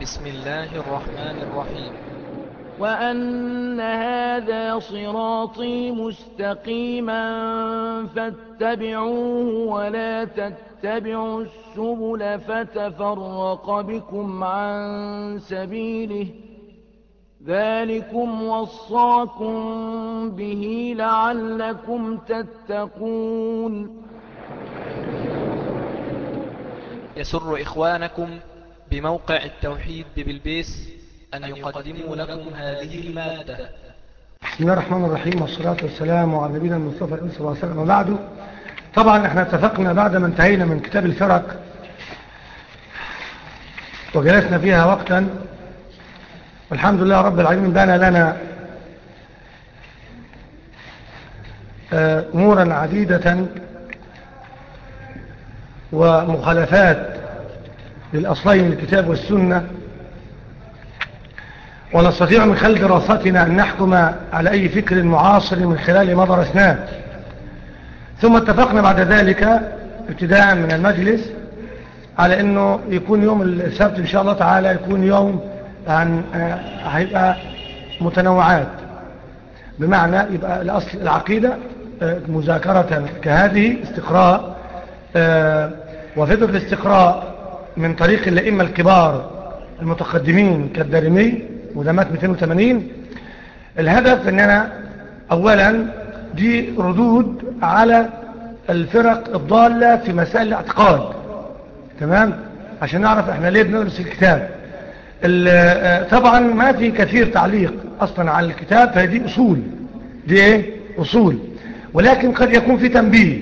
بسم الله الرحمن الرحيم وأن هذا صراطي مستقيما فاتبعوه ولا تتبعوا السبل فتفرق بكم عن سبيله ذلكم وصاكم به لعلكم تتقون يسر إخوانكم بموقع التوحيد ببلبيس أن يقدموا لكم هذه المادة بسم الله الرحمن الرحيم والصلاة والسلام على نبينا المصطفى صلى الله عليه وسلم وبعده طبعا احنا اتفقنا بعد ما انتهينا من كتاب الفرق وجلسنا فيها وقتا والحمد لله رب العالمين بان لنا امورا عديدة ومخالفات للأصلين الكتاب والسنة ونستطيع من خلال دراستنا أن نحكم على أي فكر معاصر من خلال ما درسناه ثم اتفقنا بعد ذلك ابتداء من المجلس على أنه يكون يوم السبت إن شاء الله تعالى يكون يوم عن هيبقى متنوعات بمعنى يبقى الأصل العقيدة مذاكرة كهذه استقراء وفكرة الاستقراء من طريق الأئمة الكبار المتقدمين كالدارمي ودمات 280 الهدف ان انا اولا دي ردود على الفرق الضالة في مسائل الاعتقاد تمام عشان نعرف احنا ليه بندرس الكتاب طبعا ما في كثير تعليق اصلا على الكتاب فهذه اصول دي ايه اصول ولكن قد يكون في تنبيه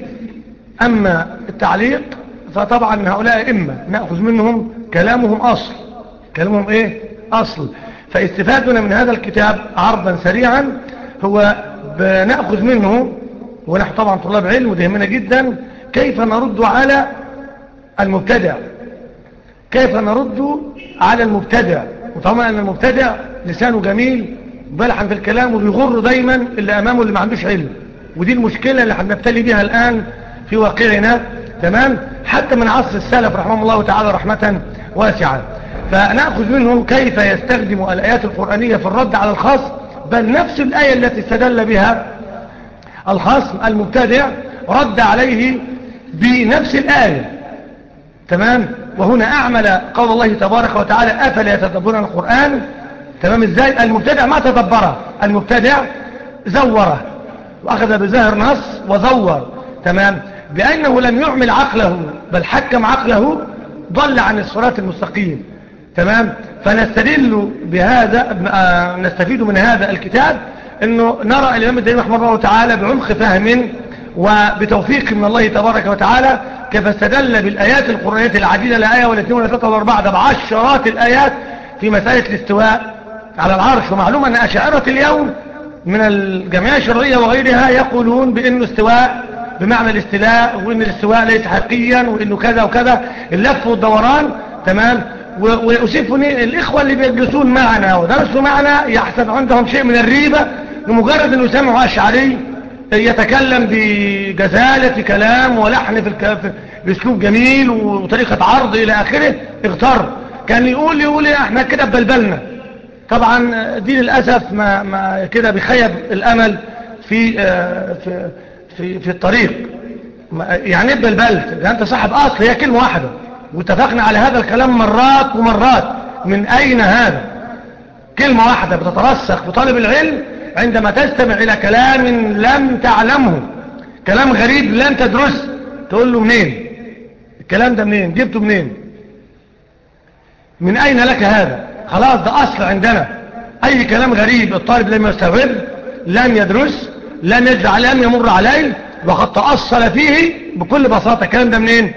اما التعليق فطبعا من هؤلاء ائمه ناخذ منهم كلامهم اصل كلامهم ايه اصل فاستفادنا من هذا الكتاب عرضا سريعا هو بنأخذ منه ونحن طبعا طلاب علم ودهمنا جدا كيف نرد على المبتدع كيف نرد على المبتدع وطبعا ان المبتدع لسانه جميل بلحن في الكلام وبيغر دايما اللي امامه اللي ما عندوش علم ودي المشكلة اللي هنبتلي بها الان في واقعنا تمام حتى من عصر السلف رحمه الله تعالى رحمة واسعة فنأخذ منهم كيف يستخدم الآيات القرآنية في الرد على الخاص بل نفس الآية التي استدل بها الخصم المبتدع رد عليه بنفس الآية تمام وهنا أعمل قول الله تبارك وتعالى أفلا يتدبرون القرآن تمام ازاي المبتدع ما تدبره المبتدع زوره وأخذ بزهر نص وزور تمام بأنه لم يعمل عقله بل حكم عقله ضل عن الصراط المستقيم تمام فنستدل بهذا نستفيد من هذا الكتاب انه نرى الامام الدين رحمه الله تعالى بعمق فهم وبتوفيق من الله تبارك وتعالى كيف استدل بالايات القرانيه العديده لا ايه ولا اثنين ولا ثلاثه ولا اربعه ده بعشرات الايات في مساله الاستواء على العرش ومعلوم ان اشاعره اليوم من الجمعيه الشرعيه وغيرها يقولون بانه استواء بمعنى الاستلاء وان الاستواء ليس حقيقيا وانه كذا وكذا اللف والدوران تمام ويؤسفني الإخوة اللي بيجلسون معنا ودرسوا معنا يحسب عندهم شيء من الريبة لمجرد أنه سمعوا أشعري يتكلم بجزالة كلام ولحن في الك... بأسلوب جميل وطريقة عرض إلى آخره اغتر كان يقول يقول احنا كده بلبلنا طبعا دي للأسف ما, ما كده بيخيب الأمل في في في, في الطريق يعني ايه بلبلت انت صاحب أصل هي كلمة واحدة واتفقنا على هذا الكلام مرات ومرات من أين هذا كلمة واحدة بتترسخ في طالب العلم عندما تستمع إلى كلام لم تعلمه كلام غريب لن تدرسه تقول له منين الكلام ده منين جبته منين من أين لك هذا خلاص ده أصل عندنا أي كلام غريب الطالب لم يستوعب لم يدرس لم يجرع لم يمر عليه وقد تأصل فيه بكل بساطة الكلام ده منين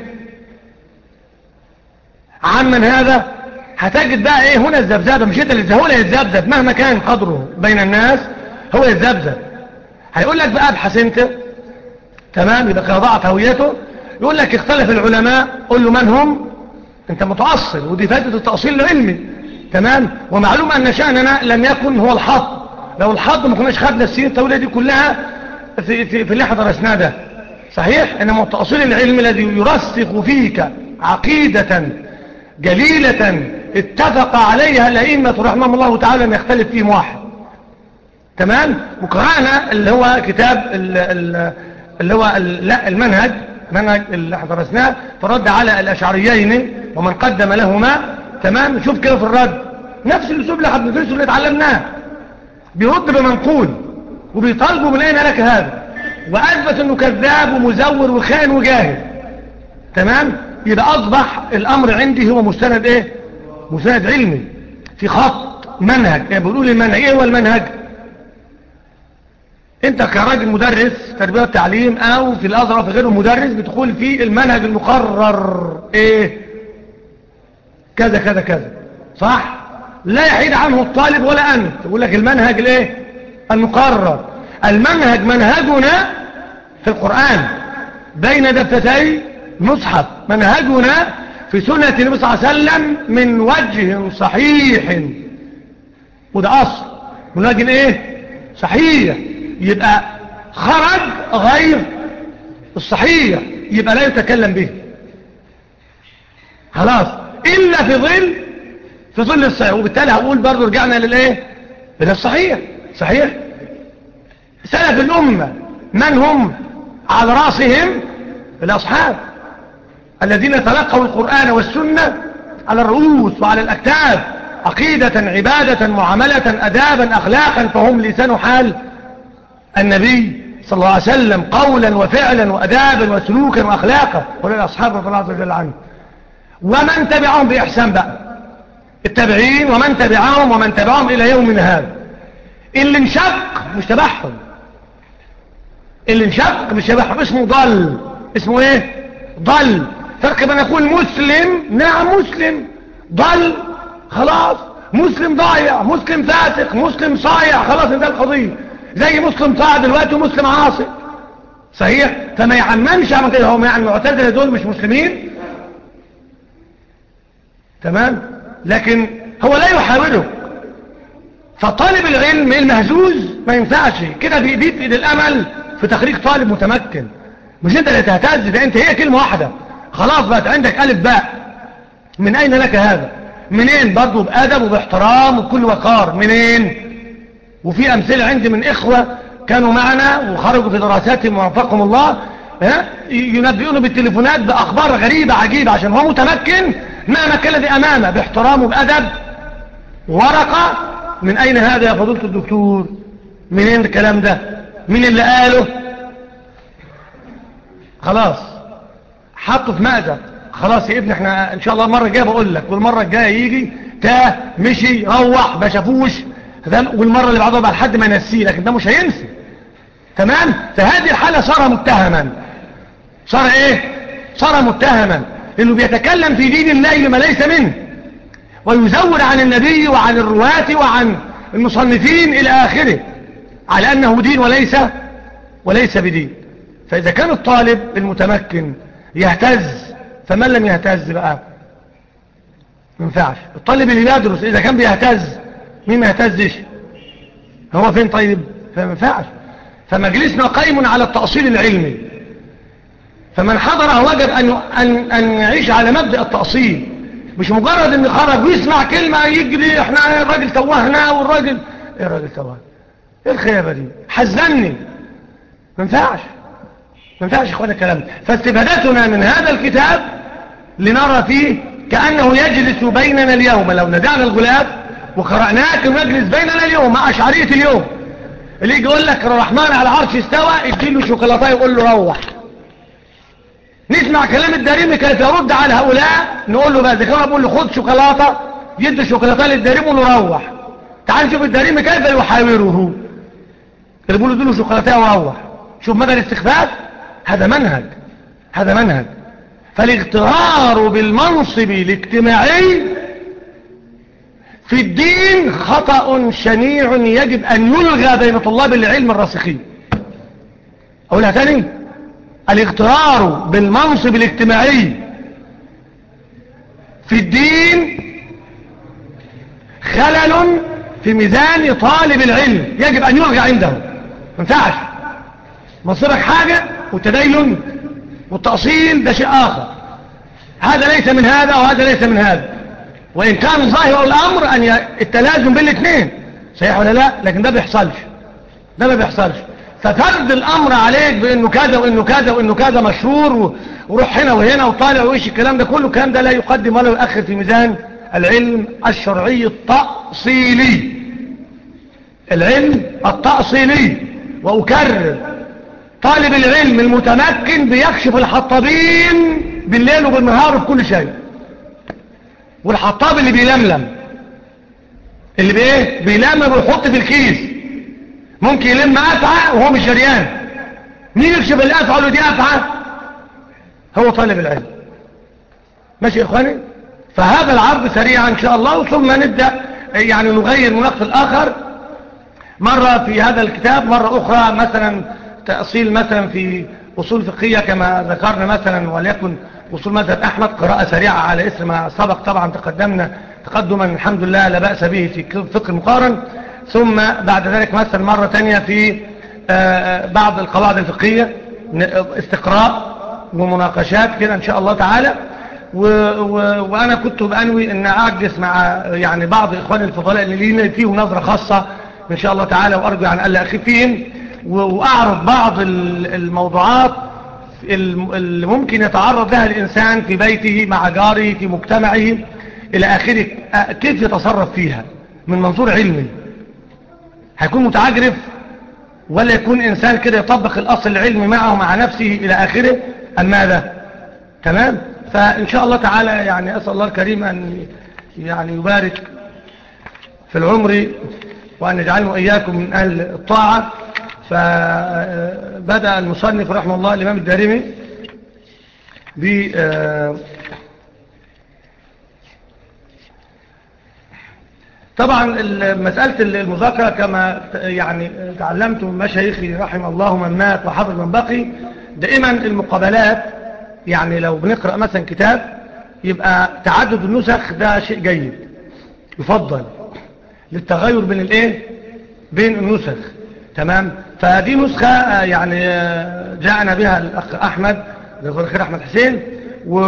عمن هذا هتجد بقى ايه هنا الزبزبة مش انت اللي هو اللي يتذبذب مهما كان قدره بين الناس هو يتذبذب هيقول لك بقى ابحث انت تمام يبقى ضاعت هويته يقول لك اختلف العلماء قول له من هم انت متأصل ودي فائدة التأصيل العلمي تمام ومعلوم ان شأننا لم يكن هو الحظ لو الحظ ما كناش خدنا السنين الطويلة دي كلها في, في, في اللي احنا درسناه ده صحيح انما التأصيل العلمي الذي يرسخ فيك عقيدة جليلة اتفق عليها الأئمة رحمهم الله تعالى أن يختلف فيهم واحد تمام وقرأنا اللي هو كتاب ال ال اللي هو ال لا المنهج منهج اللي احنا درسناه فرد على الأشعريين ومن قدم لهما تمام شوف كده في الرد نفس الأسلوب اللي احنا بندرسه اللي اتعلمناه بيرد بمنقول وبيطالبوا من أين لك هذا وأثبت أنه كذاب ومزور وخائن وجاهل تمام يبقى أصبح الأمر عندي هو مستند إيه مستند علمي في خط منهج يعني بيقولوا لي المنهج إيه هو المنهج انت كراجل مدرس تربية وتعليم او في الازهر في غيره مدرس بتقول في المنهج المقرر ايه كذا كذا كذا صح لا يحيد عنه الطالب ولا انت يقول لك المنهج الايه المقرر المنهج منهجنا في القرآن بين دفتي مصحف منهجنا في سنة النبي صلى الله عليه وسلم من وجه صحيح وده أصل منهج ايه صحيح يبقى خرج غير الصحيح يبقى لا يتكلم به خلاص إلا في ظل في ظل الصحيح وبالتالي هقول برضو رجعنا للايه إلى الصحيح صحيح سلف الأمة من هم على رأسهم الأصحاب الذين تلقوا القرآن والسنة على الرؤوس وعلى الأكتاف عقيدة عبادة معاملة أدابا أخلاقا فهم لسان حال النبي صلى الله عليه وسلم قولا وفعلا وأدابا وسلوكا وأخلاقا ولا أصحاب رضي الله عز وجل عنه ومن تبعهم بإحسان بقى التابعين ومن تبعهم ومن تبعهم إلى يومنا هذا اللي انشق مش تبعهم اللي انشق مش تبعهم اسمه ضل اسمه ايه ضل فرق بين اقول مسلم نعم مسلم ضل خلاص مسلم ضايع مسلم فاسق مسلم صايع خلاص انتهى القضيه زي مسلم طاع دلوقتي ومسلم عاصي صحيح فما يعممش عن كده هو يعني المعتزله دول مش مسلمين تمام لكن هو لا يحاوله فطالب العلم المهزوز ما ينفعش كده بيفقد الامل في تخريج طالب متمكن مش انت اللي تهتز ده انت هي كلمه واحده خلاص بقت عندك الف باء من اين لك هذا منين برضه بادب وباحترام وبكل وقار منين وفي أمثلة عندي من إخوة كانوا معنا وخرجوا في دراساتهم ووفقهم الله ينبئون بالتليفونات بأخبار غريبة عجيبة عشان هو متمكن مهما كان الذي أمامه باحترام وبأدب ورقة من أين هذا يا فضيلة الدكتور منين الكلام ده مين اللي قاله خلاص حطه في مأزق خلاص يا ابني احنا ان شاء الله المرة الجاية بقول لك والمرة الجاية يجي تاه مشي روح ما شافوش والمرة اللي بعدها بقى لحد ما ينسيه لكن ده مش هينسي تمام فهذه الحالة صار متهما صار ايه صار متهما انه بيتكلم في دين الله لما ليس منه ويزور عن النبي وعن الرواة وعن المصنفين الى اخره على انه دين وليس وليس بدين فاذا كان الطالب المتمكن يهتز فمن لم يهتز بقى ما ينفعش الطالب اللي يدرس اذا كان بيهتز مين ما يهتزش هو فين طيب فما ينفعش فمجلسنا قائم على التأصيل العلمي فمن حضره وجب أن, أن, أن يعيش على مبدأ التأصيل مش مجرد ان خرج ويسمع كلمة يجري احنا الراجل توهنا والراجل ايه الراجل توهنا ايه الخيابة دي حزنني ما ينفعش ما ينفعش اخوانا الكلام فاستفادتنا من هذا الكتاب لنرى فيه كأنه يجلس بيننا اليوم لو ندعنا الغلاف وقرأناه كمجلس بيننا اليوم مع أشعرية اليوم اللي يجي يقول لك الرحمن على العرش استوى اديله شوكولاتة يقول له روح نسمع كلام الدارمي كيف يرد على هؤلاء نقول له بقى إذا كان بقول له خد شوكولاتة يدي شوكولاتة للدارمي وله روح تعال نشوف الدارمي كيف يحاوره اللي بيقول له اديله شوكولاتة وروح شوف مدى الاستخفاف هذا منهج هذا منهج فالاغترار بالمنصب الاجتماعي في الدين خطأ شنيع يجب أن يلغى بين طلاب العلم الراسخين أقولها تاني الاغترار بالمنصب الاجتماعي في الدين خلل في ميزان طالب العلم يجب أن يلغى عنده ما ينفعش منصبك حاجة والتدين والتأصيل ده شيء آخر هذا ليس من هذا وهذا ليس من هذا وإن كان ظاهر الأمر أن ي- التلازم بين الاثنين صحيح ولا لا لكن ده بيحصلش ده ما بيحصلش فترد الأمر عليك بأنه كذا وأنه كذا وأنه كذا مشهور و- وروح هنا وهنا وطالع وإيش الكلام ده كله الكلام ده لا يقدم ولا يؤخر في ميزان العلم الشرعي التأصيلي العلم التأصيلي وأكرر طالب العلم المتمكن بيكشف الحطابين بالليل وبالنهار في كل شيء والحطاب اللي بيلملم اللي بايه بيلمم ويحط في الكيس ممكن يلم أفعى وهو مش جريان مين يكشف الأفعى له دي أفعى هو طالب العلم ماشي يا إخواني فهذا العرض سريعا إن شاء الله ثم نبدأ يعني نغير مناقص الآخر مرة في هذا الكتاب مرة أخرى مثلا تأصيل مثلا في أصول فقهية كما ذكرنا مثلا وليكن أصول مذهب أحمد قراءة سريعة على اسم ما سبق طبعا تقدمنا تقدما الحمد لله لا بأس به في فقه المقارن ثم بعد ذلك مثلا مرة تانية في آه، بعض القواعد الفقهية ن- استقراء ومناقشات كده إن شاء الله تعالى و و وأنا كنت بأنوي أن أعجز مع يعني بعض إخواني الفضلاء اللي لينا فيهم نظرة خاصة إن شاء الله تعالى وأرجو يعني ألا أخي فيهم و- وأعرض بعض ال- الموضوعات الم- اللي ممكن يتعرض لها الإنسان في بيته مع جاره في مجتمعه إلى آخره أ- كيف يتصرف فيها من منظور علمي هيكون متعجرف ولا يكون إنسان كده يطبق الأصل العلمي معه مع نفسه إلى آخره أم ماذا تمام فإن شاء الله تعالى يعني أسأل الله الكريم أن يعني يبارك في العمر وأن يجعلنا وإياكم من أهل الطاعة فبدأ المصنف رحمه الله الإمام الدارمي ب آه، طبعا ال- مسألة المذاكرة كما ت- يعني تعلمت من مشايخي رحم الله من مات وحفظ من بقي دائما المقابلات يعني لو بنقرأ مثلا كتاب يبقى تعدد النسخ ده شيء جيد يفضل للتغير بين الايه بين النسخ تمام فدي نسخة آه، يعني آه، جاءنا بها الأخ أحمد جزاه الخير أحمد حسين و-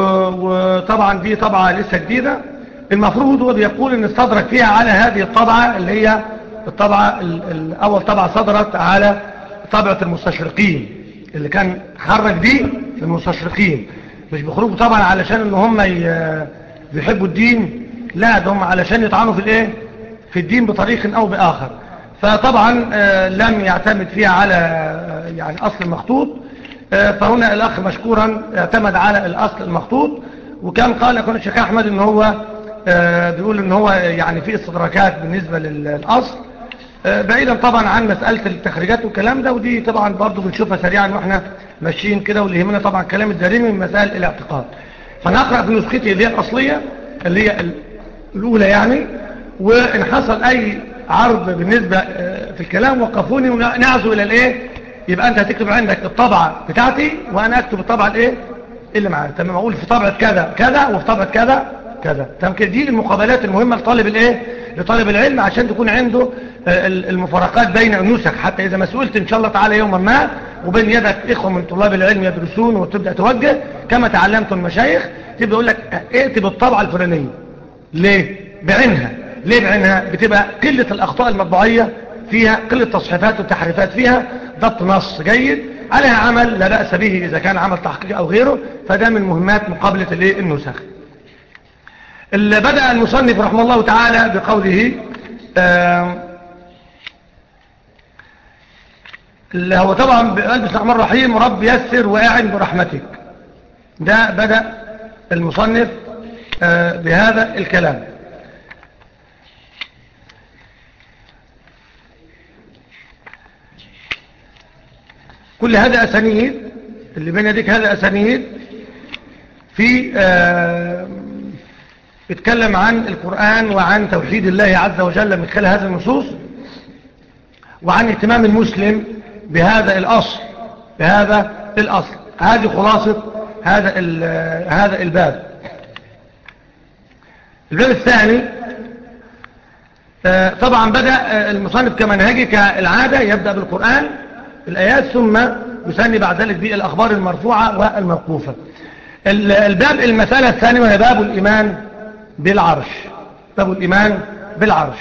وطبعا دي طبعة لسه جديدة المفروض هو بيقول ان استدرك فيها على هذه الطبعة اللي هي الطبعة ال- ال- أول طبعة صدرت على طبعة المستشرقين اللي كان خرج دي المستشرقين مش بيخرجوا طبعا علشان ان هم ي- بيحبوا الدين لا ده هم علشان يطعنوا في الايه في الدين بطريق او باخر فطبعا آه، لم يعتمد فيها على آه، يعني اصل المخطوط آه، فهنا الاخ مشكورا اعتمد على الاصل المخطوط وكان قال يكون الشيخ احمد ان هو آه، بيقول ان هو يعني في استدراكات بالنسبة للاصل آه، بعيدا طبعا عن مسألة التخريجات والكلام ده ودي طبعا برضو بنشوفها سريعا واحنا ماشيين كده واللي يهمنا طبعا كلام الدارمي من مسائل الاعتقاد فنقرأ في نسختي اللي هي الأصلية اللي هي ال- الأولى يعني وإن حصل أي عرض بالنسبة آه، في الكلام وقفوني ونعزو إلى الإيه يبقى أنت هتكتب عندك الطبعة بتاعتي وأنا أكتب الطبعة الإيه اللي معايا تمام أقول في طبعة كذا كذا وفي طبعة كذا كذا تمام كده دي المقابلات المهمة لطالب الإيه لطالب العلم عشان تكون عنده آه، ال- المفارقات بين النسخ حتى إذا ما سئلت إن شاء الله تعالى يوما ما وبين يدك إخوة من طلاب العلم يدرسون وتبدأ توجه كما تعلمت المشايخ تبدأ يقول لك آه، اكتب الطبعة الفلانية ليه بعينها ليه بعينها بتبقى قلة الأخطاء المطبوعية فيها قلة تصحيفات وتحريفات فيها ضبط نص جيد عليها عمل لا بأس به إذا كان عمل تحقيق أو غيره فده من مهمات مقابلة الايه النسخ اللي بدأ المصنف رحمه الله تعالى بقوله آم، اللي هو طبعا بقلب بسم الله الرحمن الرحيم رب يسر وأعن برحمتك ده بدأ المصنف آه، بهذا الكلام كل هذا أسانيد اللي بين يديك هذا أسانيد في آه، بيتكلم عن القرآن وعن توحيد الله عز وجل من خلال هذه النصوص وعن اهتمام المسلم بهذا الأصل بهذا الأصل هذه خلاصة هذا ال- هذا الباب الباب الثاني آه، طبعا بدأ آه، المصنف كمنهجي كالعادة يبدأ بالقرآن الآيات ثم يثني بعد ذلك بالأخبار المرفوعة والموقوفة ال- الباب المسألة الثانية وهي باب الإيمان بالعرش باب الإيمان بالعرش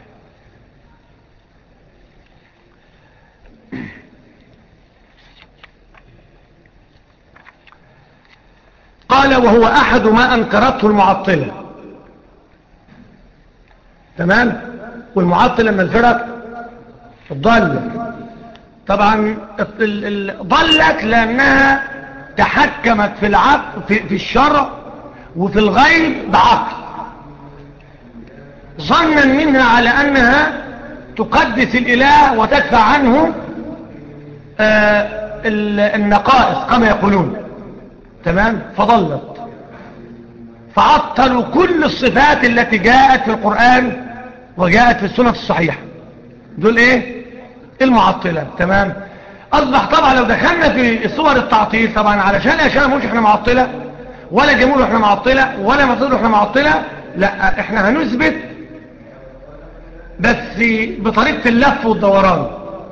قال وهو أحد ما أنكرته المعطلة تمام والمعطلة من الفرق الضالة طبعا ضلت لأنها تحكمت في العقل في, في الشرع وفي الغيب بعقل ظنا منها على أنها تقدس الإله وتدفع عنه آه النقائص كما يقولون تمام فضلت فعطلوا كل الصفات التي جاءت في القرآن وجاءت في السنة الصحيحة دول ايه المعطلة تمام اصبح طبعا لو دخلنا في صور التعطيل طبعا علشان عشان مش احنا معطلة ولا جمهور احنا معطلة ولا مصدر احنا معطلة لا احنا هنثبت بس بطريقة اللف والدوران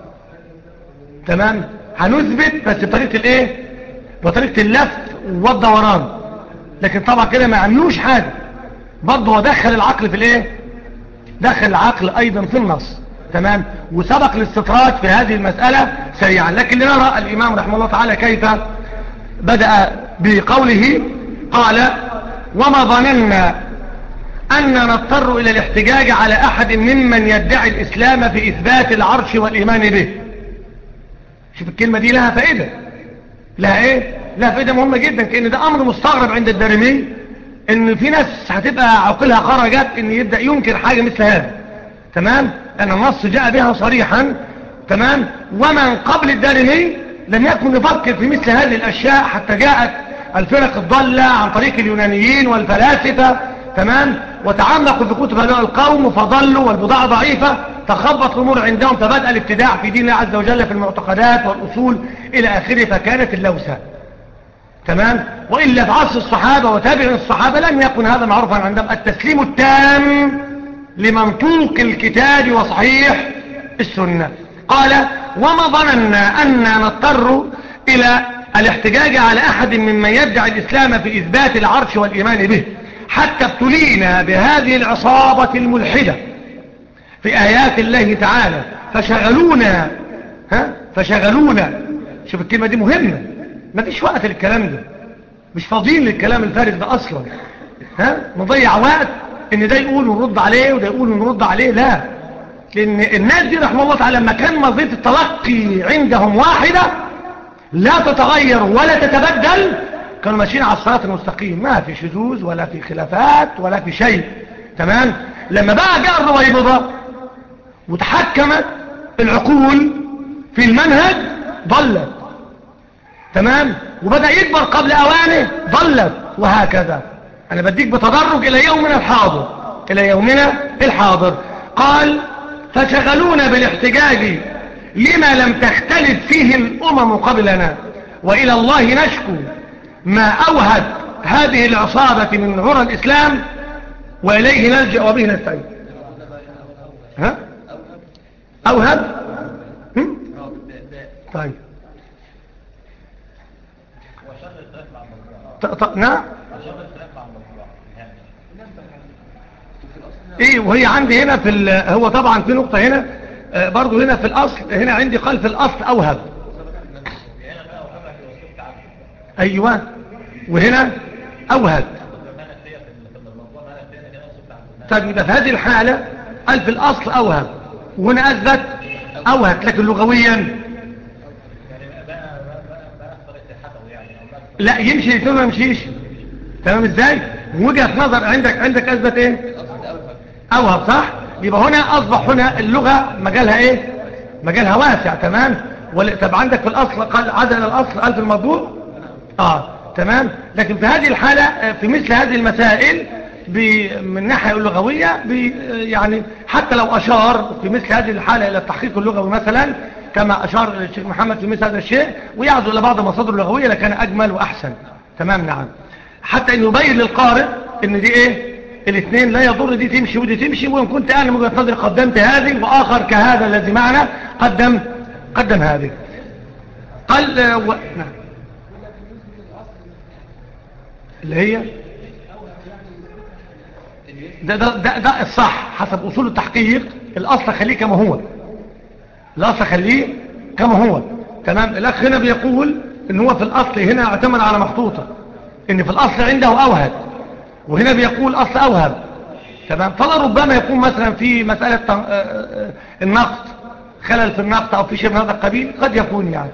تمام هنثبت بس بطريقة الايه بطريقة اللف والدوران لكن طبعا كده ما عملوش حاجة برضه هو دخل العقل في الايه دخل العقل ايضا في النص تمام وسبق الاستطراد في هذه المسألة سريعا لكن لنرى الامام رحمه الله تعالى كيف بدأ بقوله قال وما ظننا أن نضطر إلى الاحتجاج على أحد ممن يدعي الإسلام في إثبات العرش والإيمان به شوف الكلمة دي لها فائدة لها إيه؟ لها فائدة مهمة جدا كأن ده أمر مستغرب عند الدارمي إن في ناس هتبقى عقلها خرجت إن يبدأ ينكر حاجة مثل هذا تمام؟ لأن النص جاء بها صريحا تمام؟ ومن قبل الدارمي لم يكن يفكر في مثل هذه الأشياء حتى جاءت الفرق الضالة عن طريق اليونانيين والفلاسفة تمام وتعمقوا في كتب هؤلاء القوم فضلوا والبضاعة ضعيفة تخبط الأمور عندهم فبدأ الابتداع في دين الله عز وجل في المعتقدات والأصول إلى آخره فكانت اللوسة تمام وإلا في عصر الصحابة وتابع الصحابة لم يكن هذا معروفا عندهم التسليم التام لمنطوق الكتاب وصحيح السنة قال وما ظننا أننا نضطر إلى الاحتجاج على أحد ممن يدعي الإسلام في إثبات العرش والإيمان به حتى ابتلينا بهذه العصابة الملحدة في آيات الله تعالى فشغلونا ها فشغلونا شوف الكلمة دي مهمة ما فيش وقت للكلام ده مش فاضيين للكلام الفارغ ده أصلا ها نضيع وقت ان ده يقول ونرد عليه وده يقول ونرد عليه لا لان الناس دي رحمه الله تعالى لما كان مظية التلقي عندهم واحدة لا تتغير ولا تتبدل كانوا ماشيين على الصراط المستقيم ما في شذوذ ولا في خلافات ولا في شيء تمام لما بقى جاء الرويبضة وتحكمت العقول في المنهج ضلت تمام وبدأ يكبر قبل أوانه ضلت وهكذا أنا بديك بتدرج إلى يومنا الحاضر إلى يومنا الحاضر قال فشغلونا بالاحتجاج لما لم تختلف فيه الأمم قبلنا وإلى الله نشكو ما أوهد هذه العصابة من عرى الإسلام وإليه نلجأ وبه نستعين ها أوهد هم؟ طيب نعم ايه وهي عندي هنا في هو طبعا في نقطة هنا آه برضو هنا في الأصل هنا عندي قال في الأصل أوهب أيوة وهنا أوهد طيب يبقى في هذه الحالة قال في الأصل أوهب وهنا أثبت أوهد لكن لغويا لا يمشي ثم يمشيش تمام ازاي وجهة نظر عندك عندك أثبت ايه أوهب صح يبقى هنا أصبح هنا اللغة مجالها ايه مجالها واسع تمام طب عندك في الأصل قال عدل الأصل قال في الموضوع اه تمام لكن في هذه الحالة في مثل هذه المسائل من الناحية اللغوية يعني حتى لو أشار في مثل هذه الحالة إلى التحقيق اللغوي مثلا كما أشار الشيخ محمد في مثل هذا الشيء ويعزو إلى بعض المصادر اللغوية لكان أجمل وأحسن تمام نعم حتى أن يبين للقارئ أن دي إيه الاثنين لا يضر دي تمشي ودي تمشي وإن كنت أنا من وجهة نظري قدمت هذه وآخر كهذا الذي معنا قدم قدم هذه قال و... نعم اللي هي ده, ده, ده, ده الصح حسب أصول التحقيق الأصل خليه كما هو الأصل خليه كما هو تمام الأخ هنا بيقول إن هو في الأصل هنا اعتمد على مخطوطة إن في الأصل عنده أوهد وهنا بيقول أصل أوهب تمام فلا ربما يكون مثلا في مسألة آه، آه، النقط خلل في النقط أو في شيء من هذا القبيل قد يكون يعني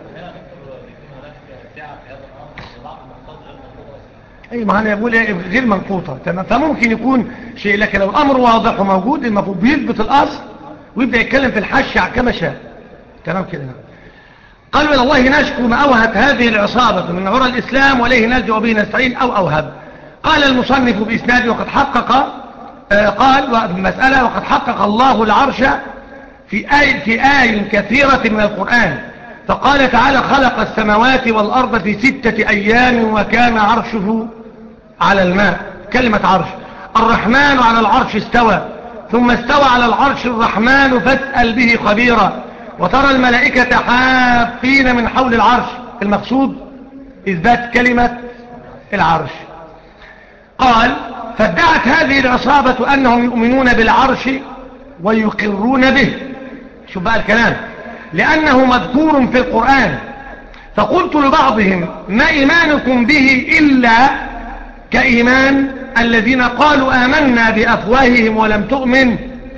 اي ما انا بقول إيه، غير منقوطه تمام فممكن يكون شيء لكن لو الامر واضح وموجود المفروض بيثبت الاصل ويبدا يتكلم في الحش كما شاء تمام كده قالوا الى الله نشكو ما اوهت هذه العصابه من عرى الاسلام واليه نلجا وبه نستعين او اوهب قال المصنف باسناده وقد حقق آه، قال مساله وقد حقق الله العرش في آي في آي كثيرة من القرآن فقال تعالى خلق السماوات والأرض في ستة أيام وكان عرشه على الماء كلمة عرش الرحمن على العرش استوى ثم استوى على العرش الرحمن فاسأل به خبيرا وترى الملائكة حافين من حول العرش المقصود إثبات كلمة العرش قال فادعت هذه العصابة أنهم يؤمنون بالعرش ويقرون به شوف بقى الكلام لأنه مذكور في القرآن فقلت لبعضهم ما إيمانكم به إلا كإيمان الذين قالوا آمنا بأفواههم ولم تؤمن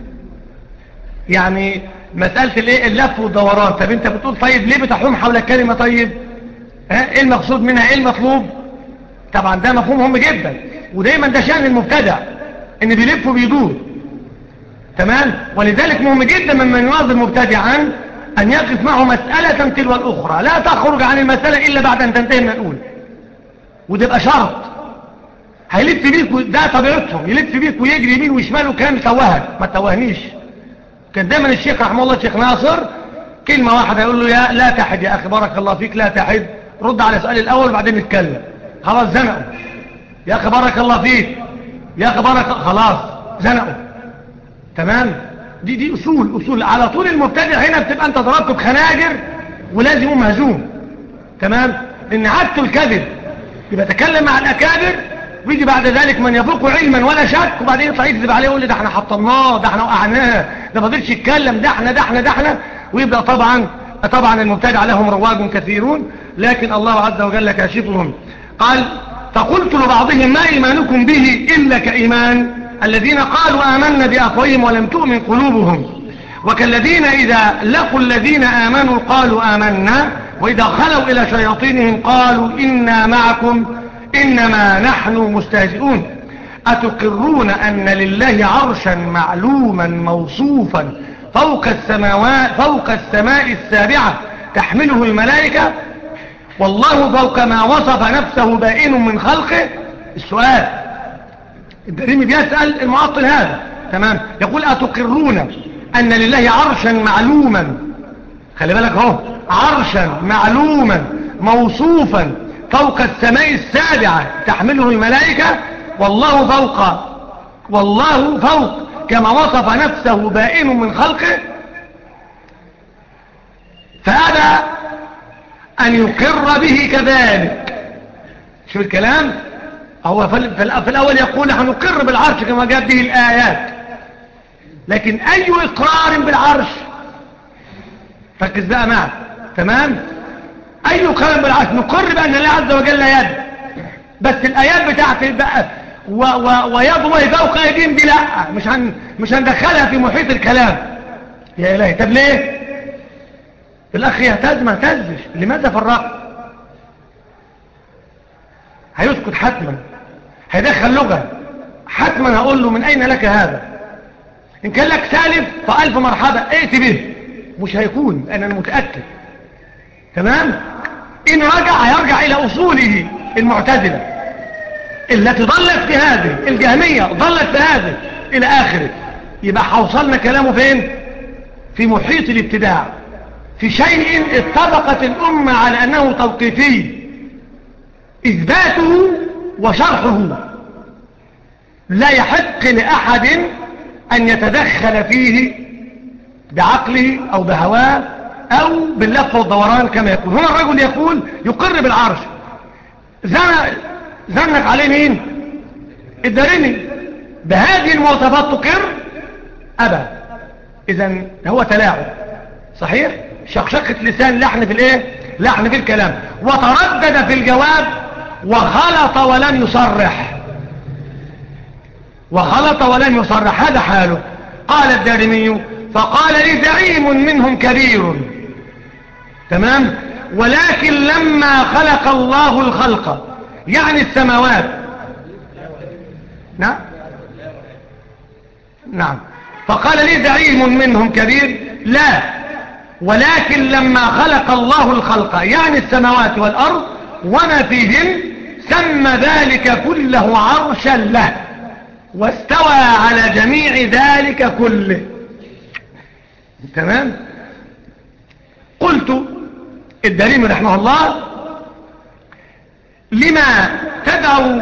يعني مسألة الايه اللف والدوران طب انت بتقول طيب ليه بتحوم حول الكلمة طيب ها ايه المقصود منها ايه المطلوب طبعا ده مفهوم مهم جدا ودايما ده شأن المبتدع ان بيلف وبيدور تمام ولذلك مهم جدا ممن يواظب مبتدعا ان يقف معه مسألة تلو الاخرى لا تخرج عن المسألة الا بعد ان تنتهي من الاولى وده يبقى شرط هيلف بيك ده طبيعتهم يلف بيك ويجري يمين وشمال وكلام يتوهك ما توهنيش كان دايما الشيخ رحمه الله الشيخ ناصر كلمة واحدة يقول له يا لا تحد يا أخي بارك الله فيك لا تحد رد على السؤال الأول وبعدين نتكلم خلاص زنقوا يا أخي بارك الله فيك يا أخي بارك خلاص زنقوا تمام دي دي أصول أصول على طول المبتدع هنا بتبقى أنت ضربت بخناجر ولازم يقوم مهزوم تمام لأن عادته الكذب يبقى تكلم مع الأكابر ويجي بعد ذلك من يفوق علما ولا شك وبعدين يطلع يكذب عليه ويقول لي ده احنا حطمناه ده احنا وقعناه ده ما قدرش يتكلم ده احنا ده احنا ده احنا ويبدا طبعا طبعا المبتدع لهم رواج كثيرون لكن الله عز وجل كاشفهم قال فقلت لبعضهم ما ايمانكم به الا كايمان الذين قالوا آمنا بأفواههم ولم تؤمن قلوبهم وكالذين إذا لقوا الذين آمنوا قالوا آمنا وإذا خلوا إلى شياطينهم قالوا إنا معكم إنما نحن مستهزئون أتقرون أن لله عرشا معلوما موصوفا فوق السماوات فوق السماء السابعة تحمله الملائكة والله فوق ما وصف نفسه بائن من خلقه السؤال الدريمي بيسأل المعطل هذا تمام يقول أتقرون أن لله عرشا معلوما خلي بالك اهو عرشا معلوما موصوفا فوق السماء السابعة تحمله الملائكة والله فوق والله فوق كما وصف نفسه بائن من خلقه فأبى أن يقر به كذلك شو الكلام هو في الأول يقول نحن نقر بالعرش كما جاءت به الآيات لكن أي إقرار بالعرش ركز بقى معه تمام أي إقرار بالعرش نقر بأن الله عز وجل يد بس الآيات بتاعت بقى و و ويد الله فوق أيديهم دي لا مش هن مش هندخلها في محيط الكلام يا إلهي طب ليه الأخ يهتز ما اهتزش لماذا فرق هيسكت حتما هيدخل لغة حتما هقول له من أين لك هذا إن كان لك سالف فألف مرحبا ائت به مش هيكون أنا متأكد تمام إن رجع هيرجع إلى أصوله المعتزلة التي ضلت في هذه الجهمية ضلت في هذه إلى آخره يبقى حوصلنا كلامه فين في محيط الابتداع في شيء اتفقت الأمة على أنه توقيفي إثباته وشرحه لا يحق لأحد أن يتدخل فيه بعقله أو بهواه أو باللف والدوران كما يقول هنا الرجل يقول يقر بالعرش زنق عليه مين الدارمي بهذه المواصفات تقر أبى إذا هو تلاعب صحيح شقشقة لسان لحن في الايه لحن في الكلام وتردد في الجواب وغلط ولم يصرح وغلط ولم يصرح هذا حاله قال الدارمي فقال لي زعيم منهم كبير تمام ولكن لما خلق الله الخلق يعني السماوات نعم نعم فقال لي زعيم منهم كبير لا ولكن لما خلق الله الخلق يعني السماوات والأرض وما فيهن سمى ذلك كله عرشا له واستوى على جميع ذلك كله تمام قلت الدليل رحمه الله لما تدعو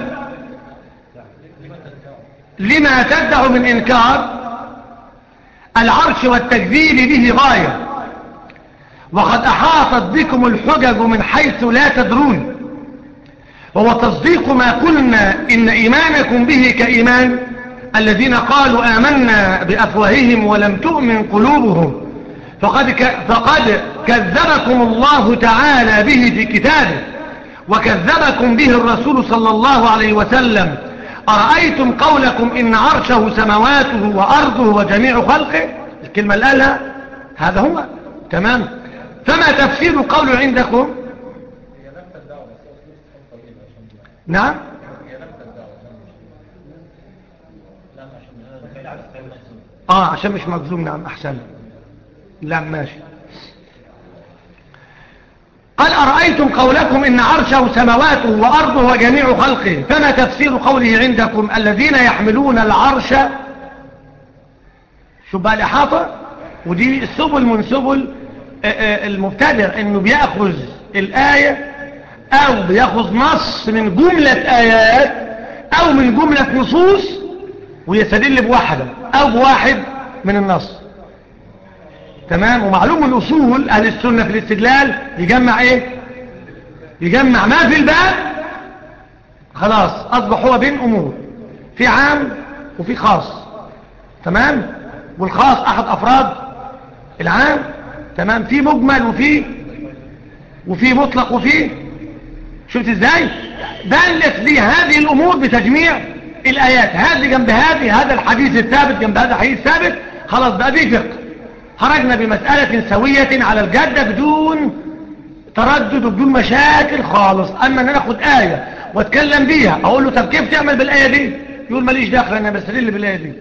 لما تدعو من إنكار العرش والتكذيب به غاية وقد أحاطت بكم الحجج من حيث لا تدرون وهو تصديق ما قلنا إن إيمانكم به كإيمان الذين قالوا آمنا بأفواههم ولم تؤمن قلوبهم فقد, ك... فقد كذبكم الله تعالى به في كتابه وكذبكم به الرسول صلى الله عليه وسلم أرأيتم قولكم إن عرشه سماواته وأرضه وجميع خلقه الكلمة اللي قالها هذا هو تمام فما تفسير قوله عندكم نعم اه عشان مش مجزوم نعم احسن لا ماشي قال أرأيتم قولكم إن عرشه سماواته وأرضه وجميع خلقه فما تفسير قوله عندكم الذين يحملون العرش شو بقى الإحاطة ودي السبل من سبل المبتدع إنه بيأخذ الآية أو بيأخذ نص من جملة آيات أو من جملة نصوص ويستدل بواحدة أو بواحد من النص تمام ومعلوم من أصول أهل السنة في الاستدلال يجمع إيه يجمع ما في الباب خلاص أصبح هو بين أمور في عام وفي خاص تمام والخاص أحد أفراد العام تمام في مجمل وفي وفي مطلق وفي شفت ازاي دلت لي هذه الأمور بتجميع الآيات هذه جنب هذه هذا الحديث الثابت جنب هذا الحديث الثابت خلاص بقى دي فقه خرجنا بمسألة سوية على الجدة بدون تردد وبدون مشاكل خالص أما أن أنا أخد آية واتكلم بيها أقول له طب كيف تعمل بالآية دي يقول ماليش داخل أنا بستدل بالآية دي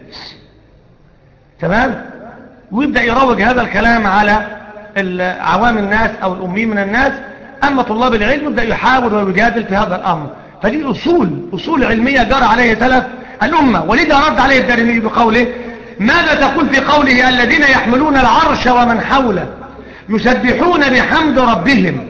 تمام ويبدأ يروج هذا الكلام على عوام الناس أو الأمين من الناس أما طلاب العلم يبدأ يحاول ويجادل في هذا الأمر فدي أصول أصول علمية جرى عليه ثلاث الأمة ولذا رد عليه الدارمي بقوله ماذا تقول في قوله الذين يحملون العرش ومن حوله يسبحون بحمد ربهم